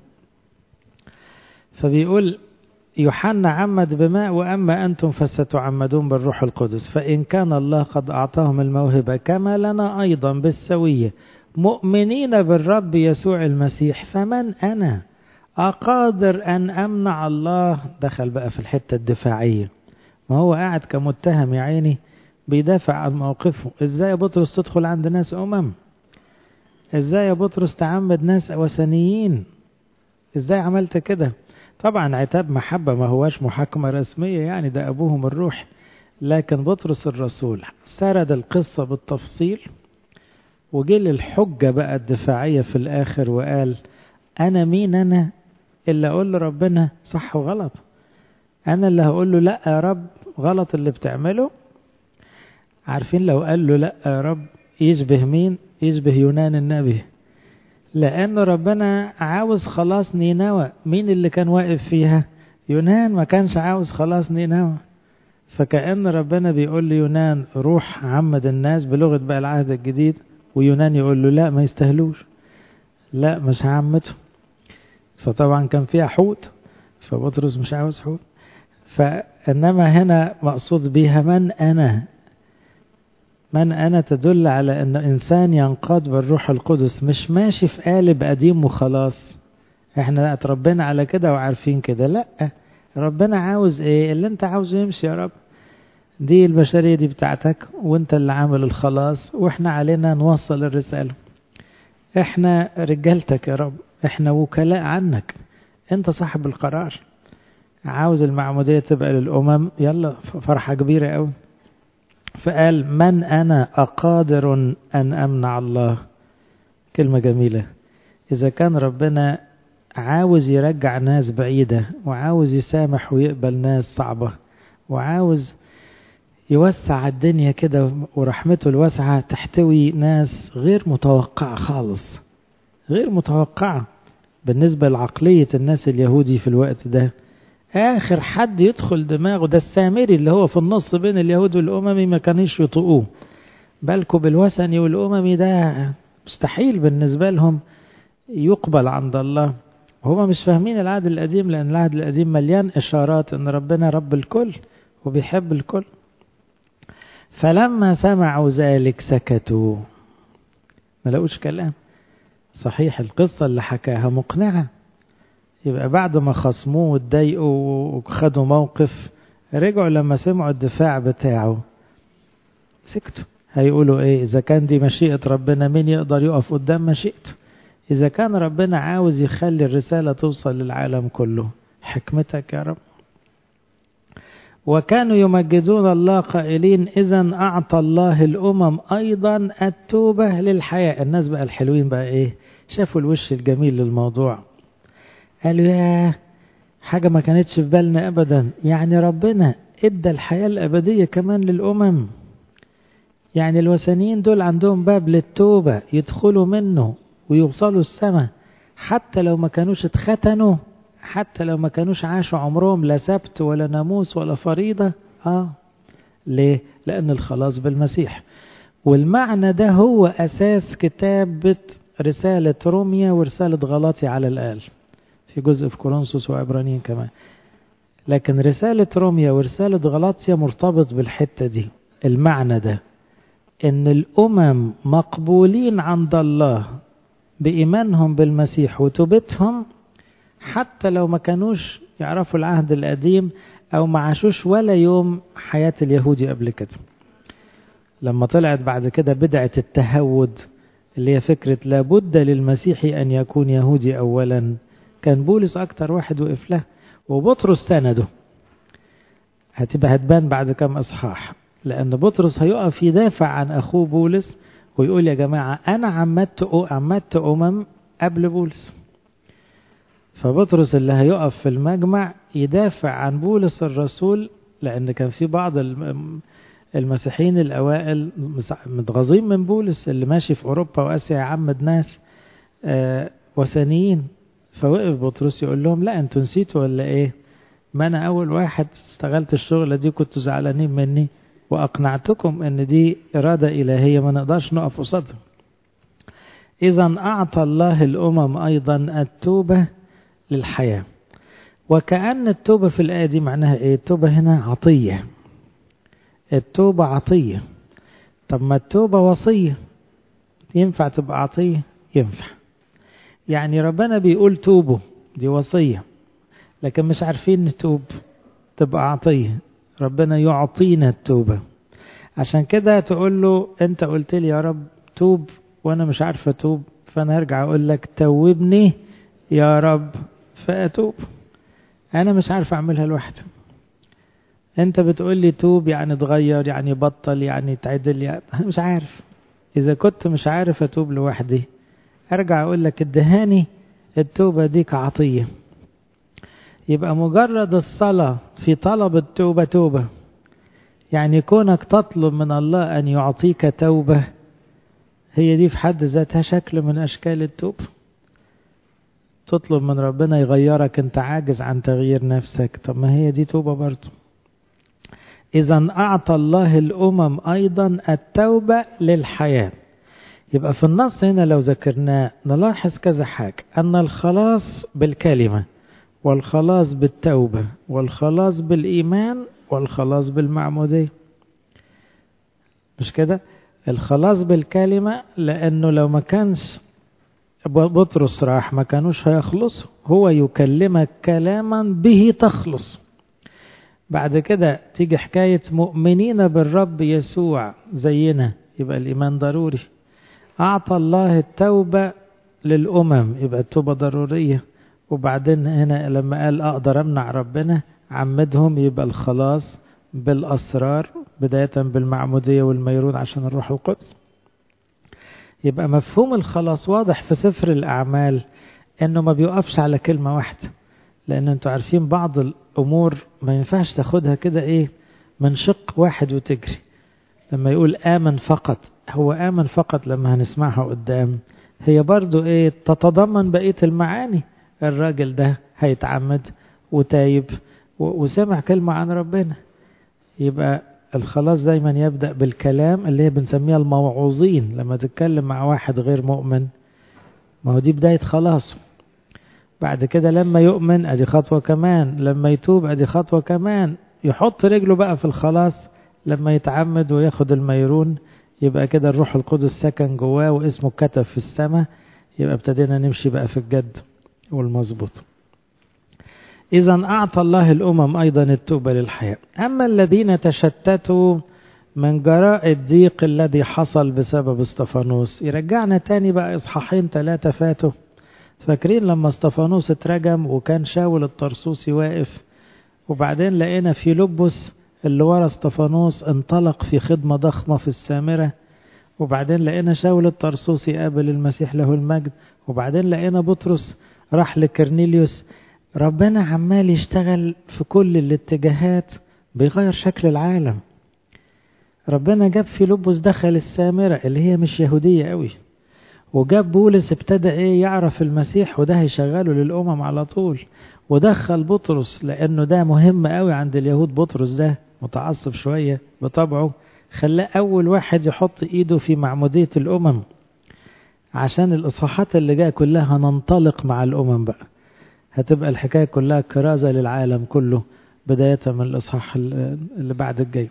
فبيقول يوحنا عمد بماء وأما أنتم فستعمدون بالروح القدس فإن كان الله قد أعطاهم الموهبة كما لنا أيضا بالسوية مؤمنين بالرب يسوع المسيح فمن أنا أقادر أن أمنع الله دخل بقى في الحتة الدفاعية ما هو قاعد كمتهم يا عيني بيدافع عن موقفه ازاي يا بطرس تدخل عند ناس أمم ازاي يا بطرس تعمد ناس وثنيين ازاي عملت كده طبعا عتاب محبة ما هواش محاكمة رسمية يعني ده أبوهم الروح لكن بطرس الرسول سرد القصة بالتفصيل وجه للحجة بقى الدفاعية في الآخر وقال أنا مين أنا اللي أقول لربنا صح وغلط أنا اللي هقول له لا يا رب غلط اللي بتعمله عارفين لو قال له لا يا رب يشبه مين يشبه يونان النبي لأن ربنا عاوز خلاص نينوى مين اللي كان واقف فيها يونان ما كانش عاوز خلاص نينوى فكأن ربنا بيقول ليونان روح عمد الناس بلغة بقى العهد الجديد ويونان يقول له لا ما يستاهلوش لا مش هعمته فطبعا كان فيها حوت فبطرس مش عاوز حوت فإنما هنا مقصود بها من أنا من أنا تدل على أن إنسان ينقاد بالروح القدس مش ماشي في قالب قديم وخلاص احنا اتربينا على كده وعارفين كده لا ربنا عاوز ايه اللي انت عاوزه يمشي يا رب دي البشرية دي بتاعتك وانت اللي عامل الخلاص واحنا علينا نوصل الرسالة احنا رجالتك يا رب احنا وكلاء عنك انت صاحب القرار عاوز المعمودية تبقى للأمم يلا فرحة كبيرة قوي فقال من أنا أقادر أن أمنع الله كلمة جميلة إذا كان ربنا عاوز يرجع ناس بعيدة وعاوز يسامح ويقبل ناس صعبة وعاوز يوسع الدنيا كده ورحمته الواسعة تحتوي ناس غير متوقعة خالص غير متوقعة بالنسبة لعقلية الناس اليهودي في الوقت ده آخر حد يدخل دماغه ده السامري اللي هو في النص بين اليهود والأممي ما كانوش يطقوه بالكوا بالوثني والأممي ده مستحيل بالنسبة لهم يقبل عند الله هما مش فاهمين العهد القديم لأن العهد القديم مليان إشارات أن ربنا رب الكل وبيحب الكل فلما سمعوا ذلك سكتوا ما لقوش كلام صحيح القصة اللي حكاها مقنعة يبقى بعد ما خصموه واتضايقوا وخدوا موقف رجعوا لما سمعوا الدفاع بتاعه سكتوا هيقولوا ايه اذا كان دي مشيئة ربنا مين يقدر يقف قدام مشيئته اذا كان ربنا عاوز يخلي الرسالة توصل للعالم كله حكمتك يا رب وكانوا يمجدون الله قائلين إذا أعطى الله الأمم أيضا التوبة للحياة الناس بقى الحلوين بقى إيه شافوا الوش الجميل للموضوع قالوا يا حاجة ما كانتش في بالنا أبدا يعني ربنا ادى الحياة الأبدية كمان للأمم يعني الوثنيين دول عندهم باب للتوبة يدخلوا منه ويوصلوا السماء حتى لو ما كانوش اتختنوا حتى لو ما كانوش عاشوا عمرهم لا سبت ولا ناموس ولا فريضة آه ليه؟ لأن الخلاص بالمسيح والمعنى ده هو أساس كتابة رسالة روميا ورسالة غلاطي على الآل في جزء في كورنثوس وعبرانيين كمان لكن رسالة روميا ورسالة غلاطيا مرتبط بالحتة دي المعنى ده ان الامم مقبولين عند الله بإيمانهم بالمسيح وتوبتهم حتى لو ما كانوش يعرفوا العهد القديم أو ما عاشوش ولا يوم حياة اليهودي قبل كده لما طلعت بعد كده بدعة التهود اللي هي فكرة لابد للمسيح أن يكون يهودي أولا كان بولس أكتر واحد وقف له وبطرس سنده هتبقى هتبان بعد كم إصحاح لأن بطرس هيقف يدافع عن أخوه بولس ويقول يا جماعة أنا عمدت عمدت أمم قبل بولس فبطرس اللي هيقف في المجمع يدافع عن بولس الرسول لأن كان في بعض المسيحيين الأوائل متغاظين من بولس اللي ماشي في أوروبا وآسيا يعمد ناس وثنيين فوقف بطرس يقول لهم لا انتوا نسيتوا ولا ايه ما انا اول واحد اشتغلت الشغلة دي كنتوا زعلانين مني واقنعتكم ان دي ارادة الهية ما نقدرش نقف قصادها اذا اعطى الله الامم ايضا التوبة للحياة وكأن التوبة في الآية دي معناها ايه التوبة هنا عطية التوبة عطية طب ما التوبة وصية ينفع تبقى عطية ينفع يعني ربنا بيقول توبوا دي وصية لكن مش عارفين نتوب تبقى عطية ربنا يعطينا التوبة عشان كده تقول له انت قلت لي يا رب توب وانا مش عارف اتوب فانا ارجع اقول لك توبني يا رب فاتوب انا مش عارف اعملها لوحدي انت بتقول لي توب يعني تغير يعني بطل يعني تعدل يعني مش عارف اذا كنت مش عارف اتوب لوحدي ارجع اقول لك ادهاني التوبة دي كعطية يبقى مجرد الصلاة في طلب التوبة توبة يعني كونك تطلب من الله أن يعطيك توبة هي دي في حد ذاتها شكل من أشكال التوبة تطلب من ربنا يغيرك انت عاجز عن تغيير نفسك طب ما هي دي توبة برضه إذا أعطى الله الأمم أيضا التوبة للحياة يبقى في النص هنا لو ذكرناه نلاحظ كذا حاجة أن الخلاص بالكلمة والخلاص بالتوبة والخلاص بالإيمان والخلاص بالمعمودية مش كده الخلاص بالكلمة لأنه لو ما كانش بطرس راح ما كانوش هيخلصوا هو يكلمك كلاما به تخلص بعد كده تيجي حكاية مؤمنين بالرب يسوع زينا يبقى الإيمان ضروري أعطى الله التوبة للأمم يبقى التوبة ضرورية وبعدين هنا لما قال أقدر أمنع ربنا عمدهم يبقى الخلاص بالأسرار بداية بالمعمودية والميرون عشان الروح القدس يبقى مفهوم الخلاص واضح في سفر الأعمال إنه ما بيوقفش على كلمة واحدة لأن أنتوا عارفين بعض الأمور ما ينفعش تاخدها كده إيه من شق واحد وتجري لما يقول آمن فقط هو آمن فقط لما هنسمعها قدام هي برضو إيه تتضمن بقية المعاني الراجل ده هيتعمد وتايب وسمع كلمة عن ربنا يبقى الخلاص دايما يبدأ بالكلام اللي هي بنسميها الموعوظين لما تتكلم مع واحد غير مؤمن ما هو دي بداية خلاصه بعد كده لما يؤمن ادي خطوة كمان لما يتوب ادي خطوة كمان يحط رجله بقى في الخلاص لما يتعمد وياخد الميرون يبقى كده الروح القدس سكن جواه واسمه كتب في السماء يبقى ابتدينا نمشي بقى في الجد والمظبوط إذا أعطى الله الأمم أيضا التوبة للحياة أما الذين تشتتوا من جراء الضيق الذي حصل بسبب استفانوس يرجعنا تاني بقى إصحاحين ثلاثة فاتوا فاكرين لما استفانوس اترجم وكان شاول الطرسوسي واقف وبعدين لقينا في لبس اللي ورا استفانوس انطلق في خدمة ضخمة في السامرة وبعدين لقينا شاول الطرسوسي قابل المسيح له المجد وبعدين لقينا بطرس راح لكرنيليوس ربنا عمال يشتغل في كل الاتجاهات بيغير شكل العالم ربنا جاب في لبس دخل السامرة اللي هي مش يهودية قوي وجاب بولس ابتدى ايه يعرف المسيح وده هيشغله للأمم على طول ودخل بطرس لأنه ده مهم قوي عند اليهود بطرس ده متعصب شوية بطبعه خلاه أول واحد يحط إيده في معمودية الأمم عشان الإصحاحات اللي جاية كلها هننطلق مع الأمم بقى هتبقى الحكاية كلها كرازة للعالم كله بداية من الإصحاح اللي بعد الجاي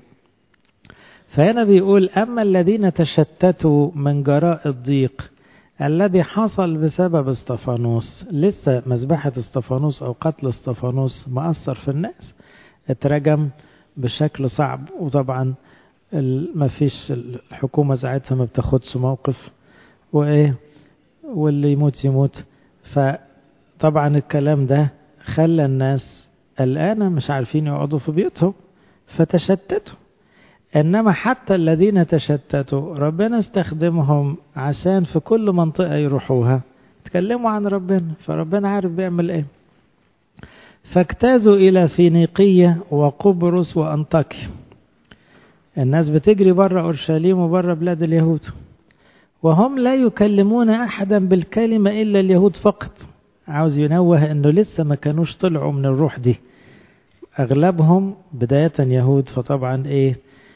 فهنا بيقول أما الذين تشتتوا من جراء الضيق الذي حصل بسبب استفانوس لسه مذبحة استفانوس أو قتل استفانوس مأثر في الناس اترجم بشكل صعب وطبعا ما فيش الحكومة ساعتها ما بتاخدش موقف وإيه واللي يموت يموت فطبعا الكلام ده خلى الناس قلقانة مش عارفين يقعدوا في بيوتهم فتشتتوا إنما حتى الذين تشتتوا ربنا استخدمهم عشان في كل منطقة يروحوها يتكلموا عن ربنا فربنا عارف بيعمل ايه فاجتازوا إلى فينيقية وقبرص وأنطاكيا الناس بتجري بره أورشليم وبره بلاد اليهود وهم لا يكلمون أحدا بالكلمة إلا اليهود فقط عاوز ينوه أنه لسه ما كانوش طلعوا من الروح دي أغلبهم بداية يهود فطبعا إيه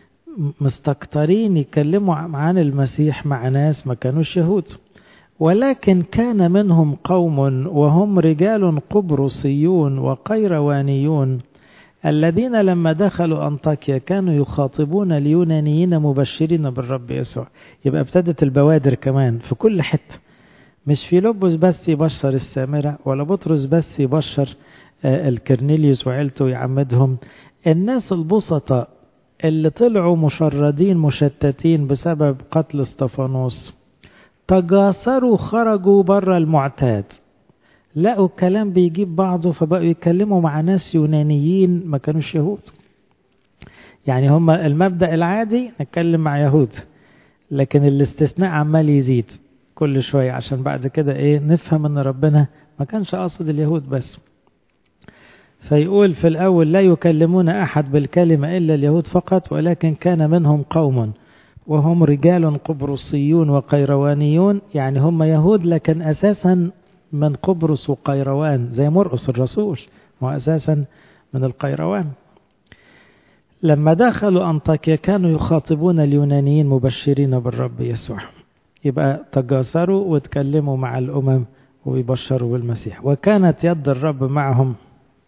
مستكترين يتكلموا عن المسيح مع ناس ما كانوش يهود ولكن كان منهم قوم وهم رجال قبرصيون وقيروانيون الذين لما دخلوا أنطاكيا كانوا يخاطبون اليونانيين مبشرين بالرب يسوع يبقى ابتدت البوادر كمان في كل حتة مش في لبس بس يبشر السامرة ولا بطرس بس يبشر الكرنيليوس وعيلته يعمدهم الناس البسطة اللي طلعوا مشردين مشتتين بسبب قتل استفانوس تجاسروا خرجوا بره المعتاد لقوا الكلام بيجيب بعضه فبقوا يتكلموا مع ناس يونانيين ما كانوش يهود يعني هم المبدأ العادي نتكلم مع يهود لكن الاستثناء عمال يزيد كل شوية عشان بعد كده ايه نفهم ان ربنا ما كانش قاصد اليهود بس فيقول في الأول لا يكلمون أحد بالكلمة إلا اليهود فقط ولكن كان منهم قوم وهم رجال قبرصيون وقيروانيون يعني هم يهود لكن أساسا من قبرص وقيروان زي مرقس الرسول وأساسا من القيروان لما دخلوا أنطاكيا كانوا يخاطبون اليونانيين مبشرين بالرب يسوع يبقى تجاسروا وتكلموا مع الأمم ويبشروا بالمسيح وكانت يد الرب معهم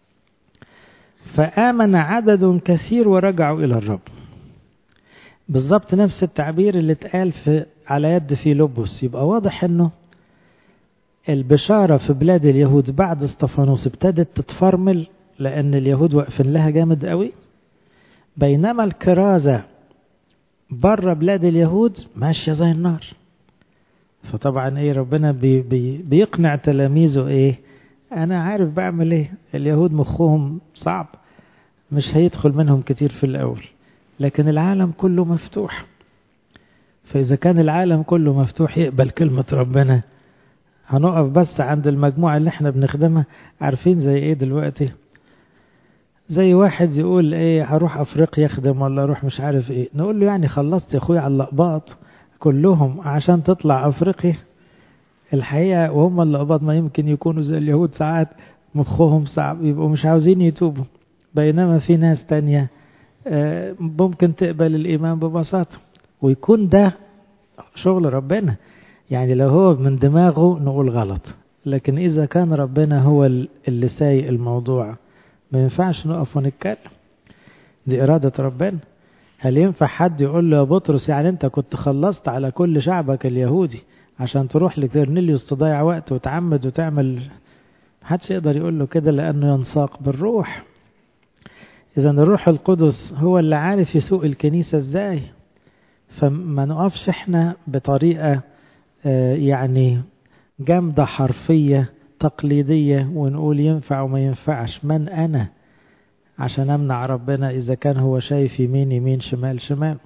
فآمن عدد كثير ورجعوا إلى الرب بالضبط نفس التعبير اللي اتقال في على يد في لبس يبقى واضح انه البشارة في بلاد اليهود بعد استفانوس ابتدت تتفرمل لأن اليهود واقفين لها جامد قوي بينما الكرازة بره بلاد اليهود ماشية زي النار فطبعا ايه ربنا بي بي بيقنع تلاميذه ايه أنا عارف بعمل إيه اليهود مخهم صعب مش هيدخل منهم كتير في الأول لكن العالم كله مفتوح فإذا كان العالم كله مفتوح يقبل كلمة ربنا هنقف بس عند المجموعة اللي احنا بنخدمها عارفين زي ايه دلوقتي زي واحد يقول ايه هروح افريقيا اخدم ولا اروح مش عارف ايه نقول له يعني خلصت يا اخويا على اللقباط كلهم عشان تطلع افريقيا الحقيقة وهم اللقباط ما يمكن يكونوا زي اليهود ساعات مخهم صعب يبقوا مش عاوزين يتوبوا بينما في ناس تانية ممكن تقبل الإيمان ببساطة ويكون ده شغل ربنا يعني لو هو من دماغه نقول غلط لكن إذا كان ربنا هو اللي سايق الموضوع ما ينفعش نقف ونتكلم دي إرادة ربنا هل ينفع حد يقول له يا بطرس يعني أنت كنت خلصت على كل شعبك اليهودي عشان تروح لكرنيليوس تضيع وقت وتعمد وتعمل محدش يقدر يقول له كده لأنه ينساق بالروح إذا الروح القدس هو اللي عارف يسوق الكنيسة إزاي فما نقفش إحنا بطريقة يعني جامدة حرفية تقليدية ونقول ينفع وما ينفعش من أنا عشان أمنع ربنا إذا كان هو شايف يمين يمين شمال شمال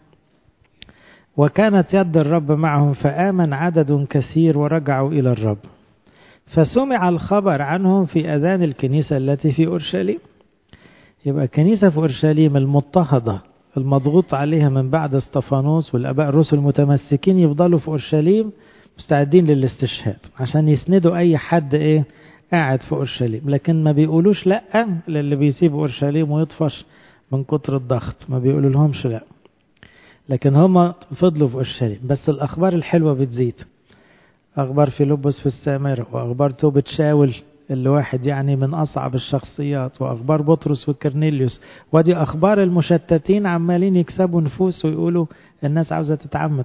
وكانت يد الرب معهم فآمن عدد كثير ورجعوا إلى الرب فسمع الخبر عنهم في أذان الكنيسة التي في أورشليم يبقى الكنيسة في أورشليم المضطهدة المضغوط عليها من بعد استفانوس والآباء الرسل المتمسكين يفضلوا في أورشليم مستعدين للاستشهاد عشان يسندوا أي حد إيه قاعد في أورشليم لكن ما بيقولوش لأ للي بيسيب أورشليم ويطفش من كتر الضغط ما بيقولوا لهمش لأ لكن هم فضلوا في أورشليم بس الأخبار الحلوة بتزيد أخبار فيلبس في السامرة وأخبار توبة شاول اللي واحد يعني من أصعب الشخصيات وأخبار بطرس وكرنيليوس ودي أخبار المشتتين عمالين يكسبوا نفوس ويقولوا الناس عاوزة تتعمد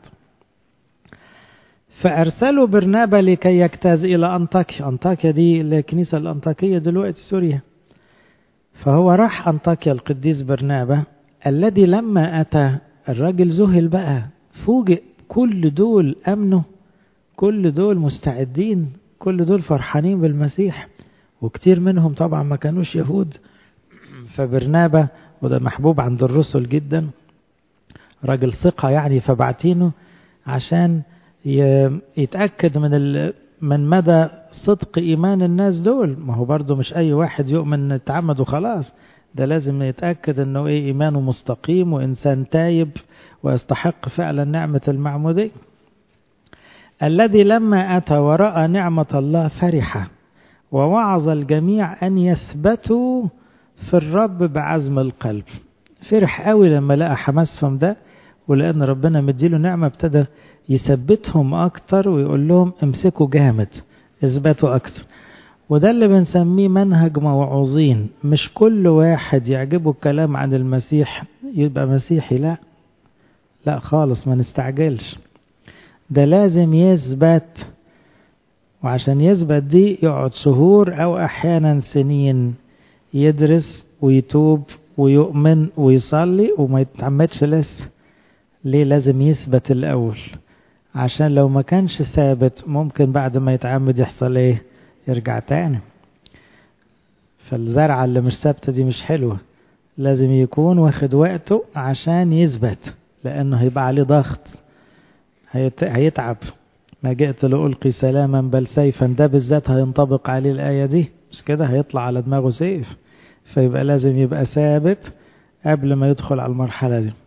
فأرسلوا برنابا لكي يجتاز إلى أنطاكيا أنطاكيا دي الكنيسة الأنطاكية دلوقتي سوريا فهو راح أنطاكيا القديس برنابا الذي لما أتى الراجل ذهل بقى فوجئ كل دول أمنوا كل دول مستعدين كل دول فرحانين بالمسيح وكتير منهم طبعا ما كانوش يهود فبرنابا وده محبوب عند الرسل جدا راجل ثقة يعني فبعتينه عشان يتأكد من من مدى صدق إيمان الناس دول ما هو برضه مش أي واحد يؤمن يتعمد وخلاص ده لازم يتأكد أنه إيه إيمانه مستقيم وإنسان تايب ويستحق فعلا نعمة المعمودية الذي لما أتى ورأى نعمة الله فرح ووعظ الجميع أن يثبتوا في الرب بعزم القلب فرح قوي لما لقى حماسهم ده ولأن ربنا مديله نعمة ابتدى يثبتهم أكتر ويقول لهم امسكوا جامد اثبتوا أكتر وده اللي بنسميه منهج موعوظين مش كل واحد يعجبه الكلام عن المسيح يبقى مسيحي لا لا خالص ما نستعجلش ده لازم يثبت وعشان يثبت دي يقعد شهور أو أحيانا سنين يدرس ويتوب ويؤمن ويصلي وما يتعمدش لسه ليه لازم يثبت الأول عشان لو ما كانش ثابت ممكن بعد ما يتعمد يحصل ايه يرجع تاني فالزرعة اللي مش ثابتة دي مش حلوة لازم يكون واخد وقته عشان يثبت لأنه هيبقى عليه ضغط هيتعب ما جئت لألقي سلاما بل سيفا ده بالذات هينطبق عليه الآية دي مش كده هيطلع على دماغه سيف فيبقى لازم يبقى ثابت قبل ما يدخل على المرحلة دي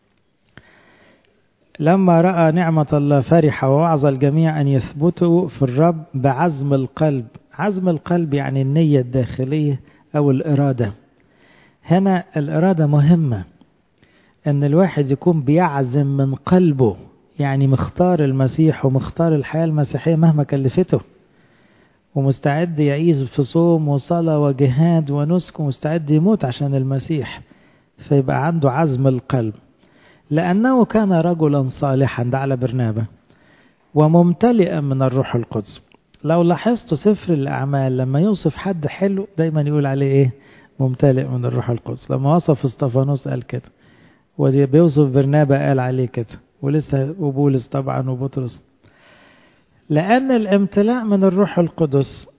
لما رأى نعمة الله فرح ووعظ الجميع أن يثبتوا في الرب بعزم القلب عزم القلب يعني النية الداخلية أو الإرادة هنا الإرادة مهمة أن الواحد يكون بيعزم من قلبه يعني مختار المسيح ومختار الحياة المسيحية مهما كلفته ومستعد يعيش في صوم وصلاة وجهاد ونسك ومستعد يموت عشان المسيح فيبقى عنده عزم القلب لأنه كان رجلا صالحا ده على برنابة وممتلئا من الروح القدس لو لاحظت سفر الأعمال لما يوصف حد حلو دايما يقول عليه إيه ممتلئ من الروح القدس لما وصف استفانوس قال كده وبيوصف برنابة قال عليه كده ولسه وبولس طبعا وبطرس لأن الامتلاء من الروح القدس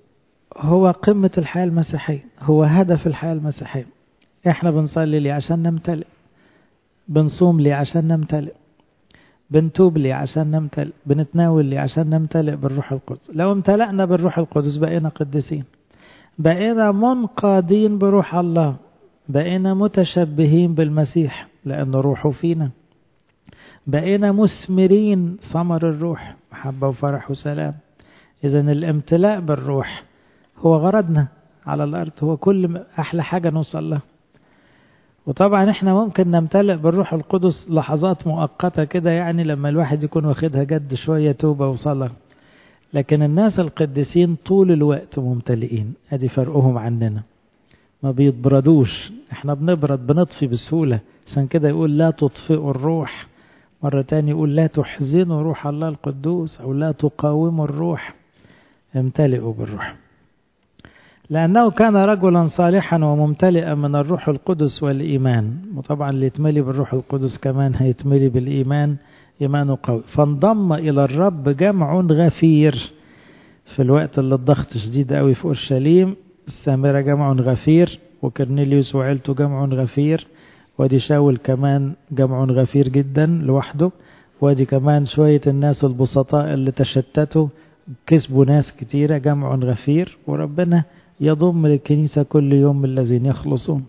هو قمة الحياة المسيحية هو هدف الحياة المسيحية احنا بنصلي ليه عشان نمتلئ بنصوم ليه عشان نمتلئ بنتوب ليه عشان نمتلئ بنتناول ليه عشان نمتلئ بالروح القدس لو امتلأنا بالروح القدس بقينا قديسين بقينا منقادين بروح الله بقينا متشبهين بالمسيح لأن روحه فينا بقينا مثمرين ثمر الروح محبة وفرح وسلام إذا الامتلاء بالروح هو غرضنا على الأرض هو كل أحلى حاجة نوصل لها وطبعا احنا ممكن نمتلئ بالروح القدس لحظات مؤقتة كده يعني لما الواحد يكون واخدها جد شوية توبة وصلاة لكن الناس القديسين طول الوقت ممتلئين ادي فرقهم عننا ما بيتبردوش احنا بنبرد بنطفي بسهولة عشان كده يقول لا تطفئوا الروح مرة تاني يقول لا تحزنوا روح الله القدوس او لا تقاوموا الروح امتلئوا بالروح لأنه كان رجلا صالحا وممتلئا من الروح القدس والإيمان وطبعا اللي يتملي بالروح القدس كمان هيتملي بالإيمان إيمانه قوي فانضم إلى الرب جمع غفير في الوقت اللي الضغط شديد قوي في أورشليم السامرة جمع غفير وكرنيليوس وعيلته جمع غفير وادي شاول كمان جمع غفير جدا لوحده وادي كمان شوية الناس البسطاء اللي تشتتوا كسبوا ناس كتيرة جمع غفير وربنا يضم للكنيسة كل يوم الذين يخلصون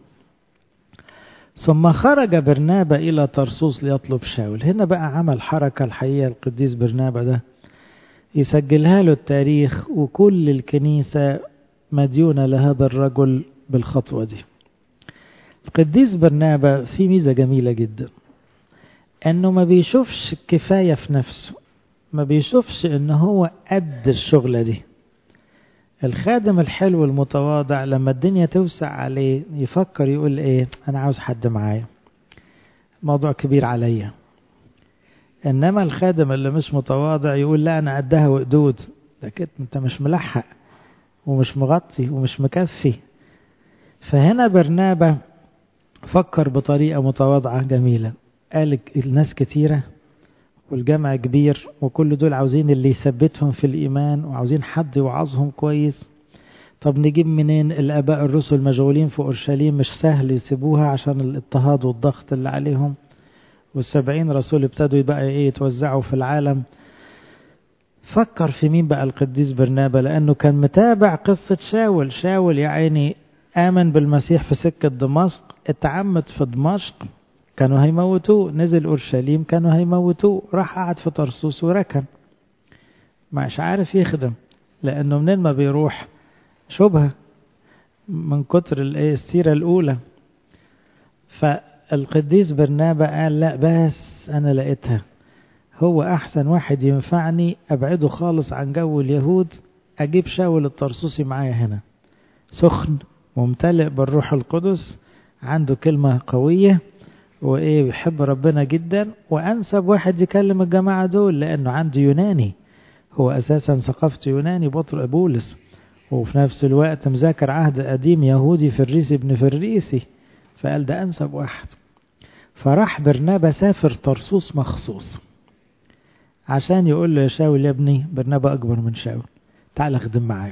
ثم خرج برنابا إلى طرسوس ليطلب شاول هنا بقى عمل حركة الحقيقة القديس برنابا ده يسجلها له التاريخ وكل الكنيسة مديونة لهذا الرجل بالخطوة دي القديس برنابا في ميزة جميلة جدا انه ما بيشوفش كفاية في نفسه ما بيشوفش ان هو قد الشغلة دي الخادم الحلو المتواضع لما الدنيا توسع عليه يفكر يقول ايه انا عاوز حد معايا موضوع كبير عليا انما الخادم اللي مش متواضع يقول لا انا قدها وقدود لكن انت مش ملحق ومش مغطي ومش مكفي فهنا برنابا فكر بطريقة متواضعة جميلة قال الناس كتيرة والجمع كبير وكل دول عاوزين اللي يثبتهم في الإيمان وعاوزين حد يوعظهم كويس طب نجيب منين الآباء الرسل مشغولين في أورشليم مش سهل يسيبوها عشان الاضطهاد والضغط اللي عليهم والسبعين رسول ابتدوا يبقى ايه يتوزعوا في العالم فكر في مين بقى القديس برنابا لأنه كان متابع قصة شاول شاول يا عيني آمن بالمسيح في سكة دمشق اتعمد في دمشق كانوا هيموتوه نزل أورشليم كانوا هيموتوه راح قعد في طرسوس وركن مش عارف يخدم لأنه منين ما بيروح شبهة من كتر السيرة الأولى فالقديس برنابا قال لا بس أنا لقيتها هو أحسن واحد ينفعني أبعده خالص عن جو اليهود أجيب شاول الطرسوسي معايا هنا سخن ممتلئ بالروح القدس عنده كلمة قوية وإيه بيحب ربنا جدا وأنسب واحد يكلم الجماعة دول لأنه عنده يوناني هو أساسا ثقافته يوناني بطر بولس وفي نفس الوقت مذاكر عهد قديم يهودي فريسي ابن فريسي فقال ده أنسب واحد فراح برنابا سافر طرسوس مخصوص عشان يقول له يا شاول يا ابني برنابا أكبر من شاول تعال اخدم معايا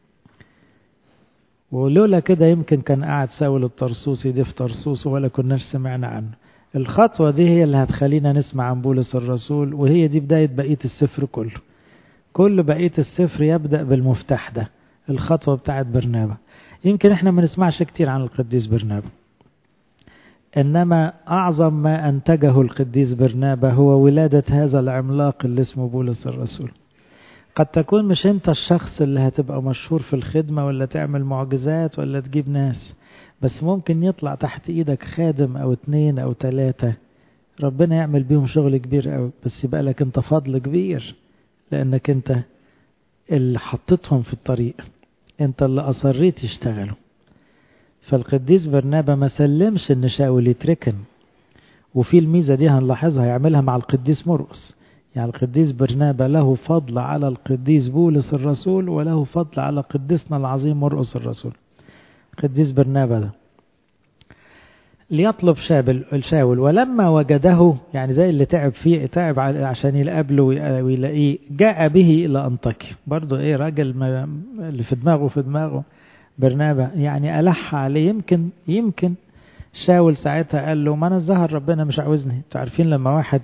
ولولا كده يمكن كان قاعد ساول الطرسوسي دي في طرسوس ولا كناش سمعنا عنه الخطوة دي هي اللي هتخلينا نسمع عن بولس الرسول وهي دي بداية بقية السفر كله كل بقية السفر يبدأ بالمفتاح ده الخطوة بتاعت برنابا يمكن احنا ما نسمعش كتير عن القديس برنابا إنما أعظم ما أنتجه القديس برنابا هو ولادة هذا العملاق اللي اسمه بولس الرسول قد تكون مش انت الشخص اللي هتبقى مشهور في الخدمة ولا تعمل معجزات ولا تجيب ناس بس ممكن يطلع تحت ايدك خادم او اتنين او تلاتة ربنا يعمل بيهم شغل كبير قوي بس يبقى لك انت فضل كبير لانك انت اللي حطيتهم في الطريق انت اللي اصريت يشتغلوا فالقديس برنابا ما سلمش ان شاول يتركن وفي الميزة دي هنلاحظها يعملها مع القديس مرقس يعني القديس برنابا له فضل على القديس بولس الرسول وله فضل على قديسنا العظيم مرقس الرسول القديس برنابا ده ليطلب شابل الشاول ولما وجده يعني زي اللي تعب فيه تعب عشان يقابله ويلاقيه جاء به الى انطاكيا برضه ايه راجل ما اللي في دماغه في دماغه برنابا يعني ألح عليه يمكن يمكن شاول ساعتها قال له ما انا الظهر ربنا مش عاوزني انتوا عارفين لما واحد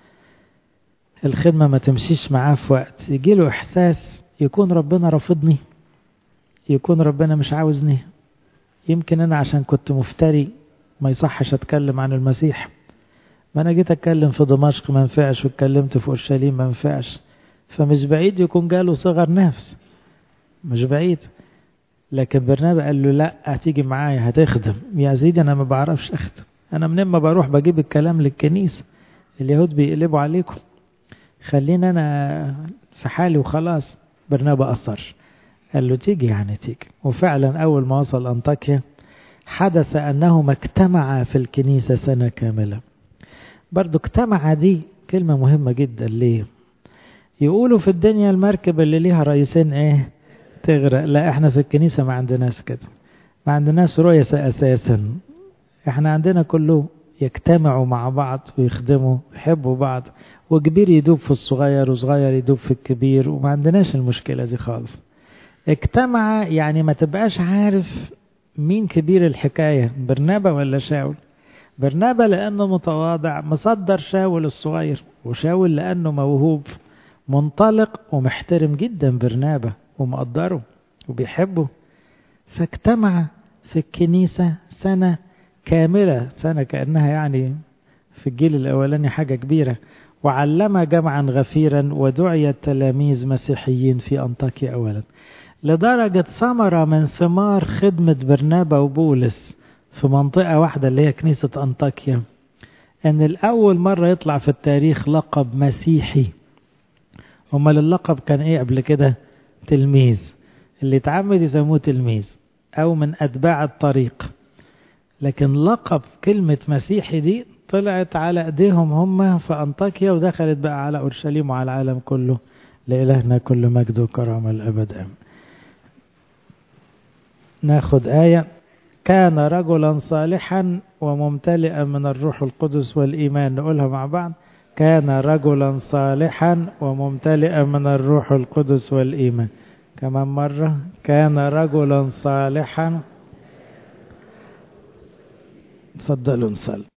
الخدمة ما تمشيش معاه في وقت يجي له إحساس يكون ربنا رافضني يكون ربنا مش عاوزني يمكن أنا عشان كنت مفتري ما يصحش أتكلم عن المسيح ما أنا جيت أتكلم في دمشق ما نفعش واتكلمت في أورشليم ما نفعش فمش بعيد يكون جاله صغر نفس مش بعيد لكن برنابا قال له لا هتيجي معايا هتخدم يا زيدي أنا ما بعرفش أخدم أنا منين ما بروح بجيب الكلام للكنيسة اليهود بيقلبوا عليكم خلينا أنا في حالي وخلاص برنابا أصر قال له تيجي يعني تيجي وفعلا أول ما وصل أنطاكيا حدث أنهما اجتمعا في الكنيسة سنة كاملة برضو اجتمع دي كلمة مهمة جدا ليه يقولوا في الدنيا المركب اللي ليها رئيسين ايه تغرق لا احنا في الكنيسة ما عندناش كده ما عندناش رؤية أساسا احنا عندنا كله يجتمعوا مع بعض ويخدموا يحبوا بعض وكبير يدوب في الصغير وصغير يدوب في الكبير وما عندناش المشكلة دي خالص اجتمع يعني ما تبقاش عارف مين كبير الحكاية برنابا ولا شاول برنابا لأنه متواضع مصدر شاول الصغير وشاول لأنه موهوب منطلق ومحترم جدا برنابا ومقدره وبيحبه فاجتمع في الكنيسة سنة كاملة سنة كأنها يعني في الجيل الأولاني حاجة كبيرة وعلم جمعا غفيرا ودعي التلاميذ مسيحيين في أنطاكيا أولا لدرجة ثمرة من ثمار خدمة برنابا وبولس في منطقة واحدة اللي هي كنيسة أنطاكيا أن الأول مرة يطلع في التاريخ لقب مسيحي أمال اللقب كان إيه قبل كده تلميذ اللي اتعمد يسموه تلميذ أو من أتباع الطريق لكن لقب كلمة مسيحي دي طلعت على ايديهم هم في أنطاكيا ودخلت بقى على أورشليم وعلى العالم كله لإلهنا كل مجد وكرامة الأبد آمين ناخد آية كان رجلا صالحا وممتلئا من الروح القدس والإيمان نقولها مع بعض كان رجلا صالحا وممتلئا من الروح القدس والإيمان كمان مرة كان رجلا صالحا تفضلوا نصلي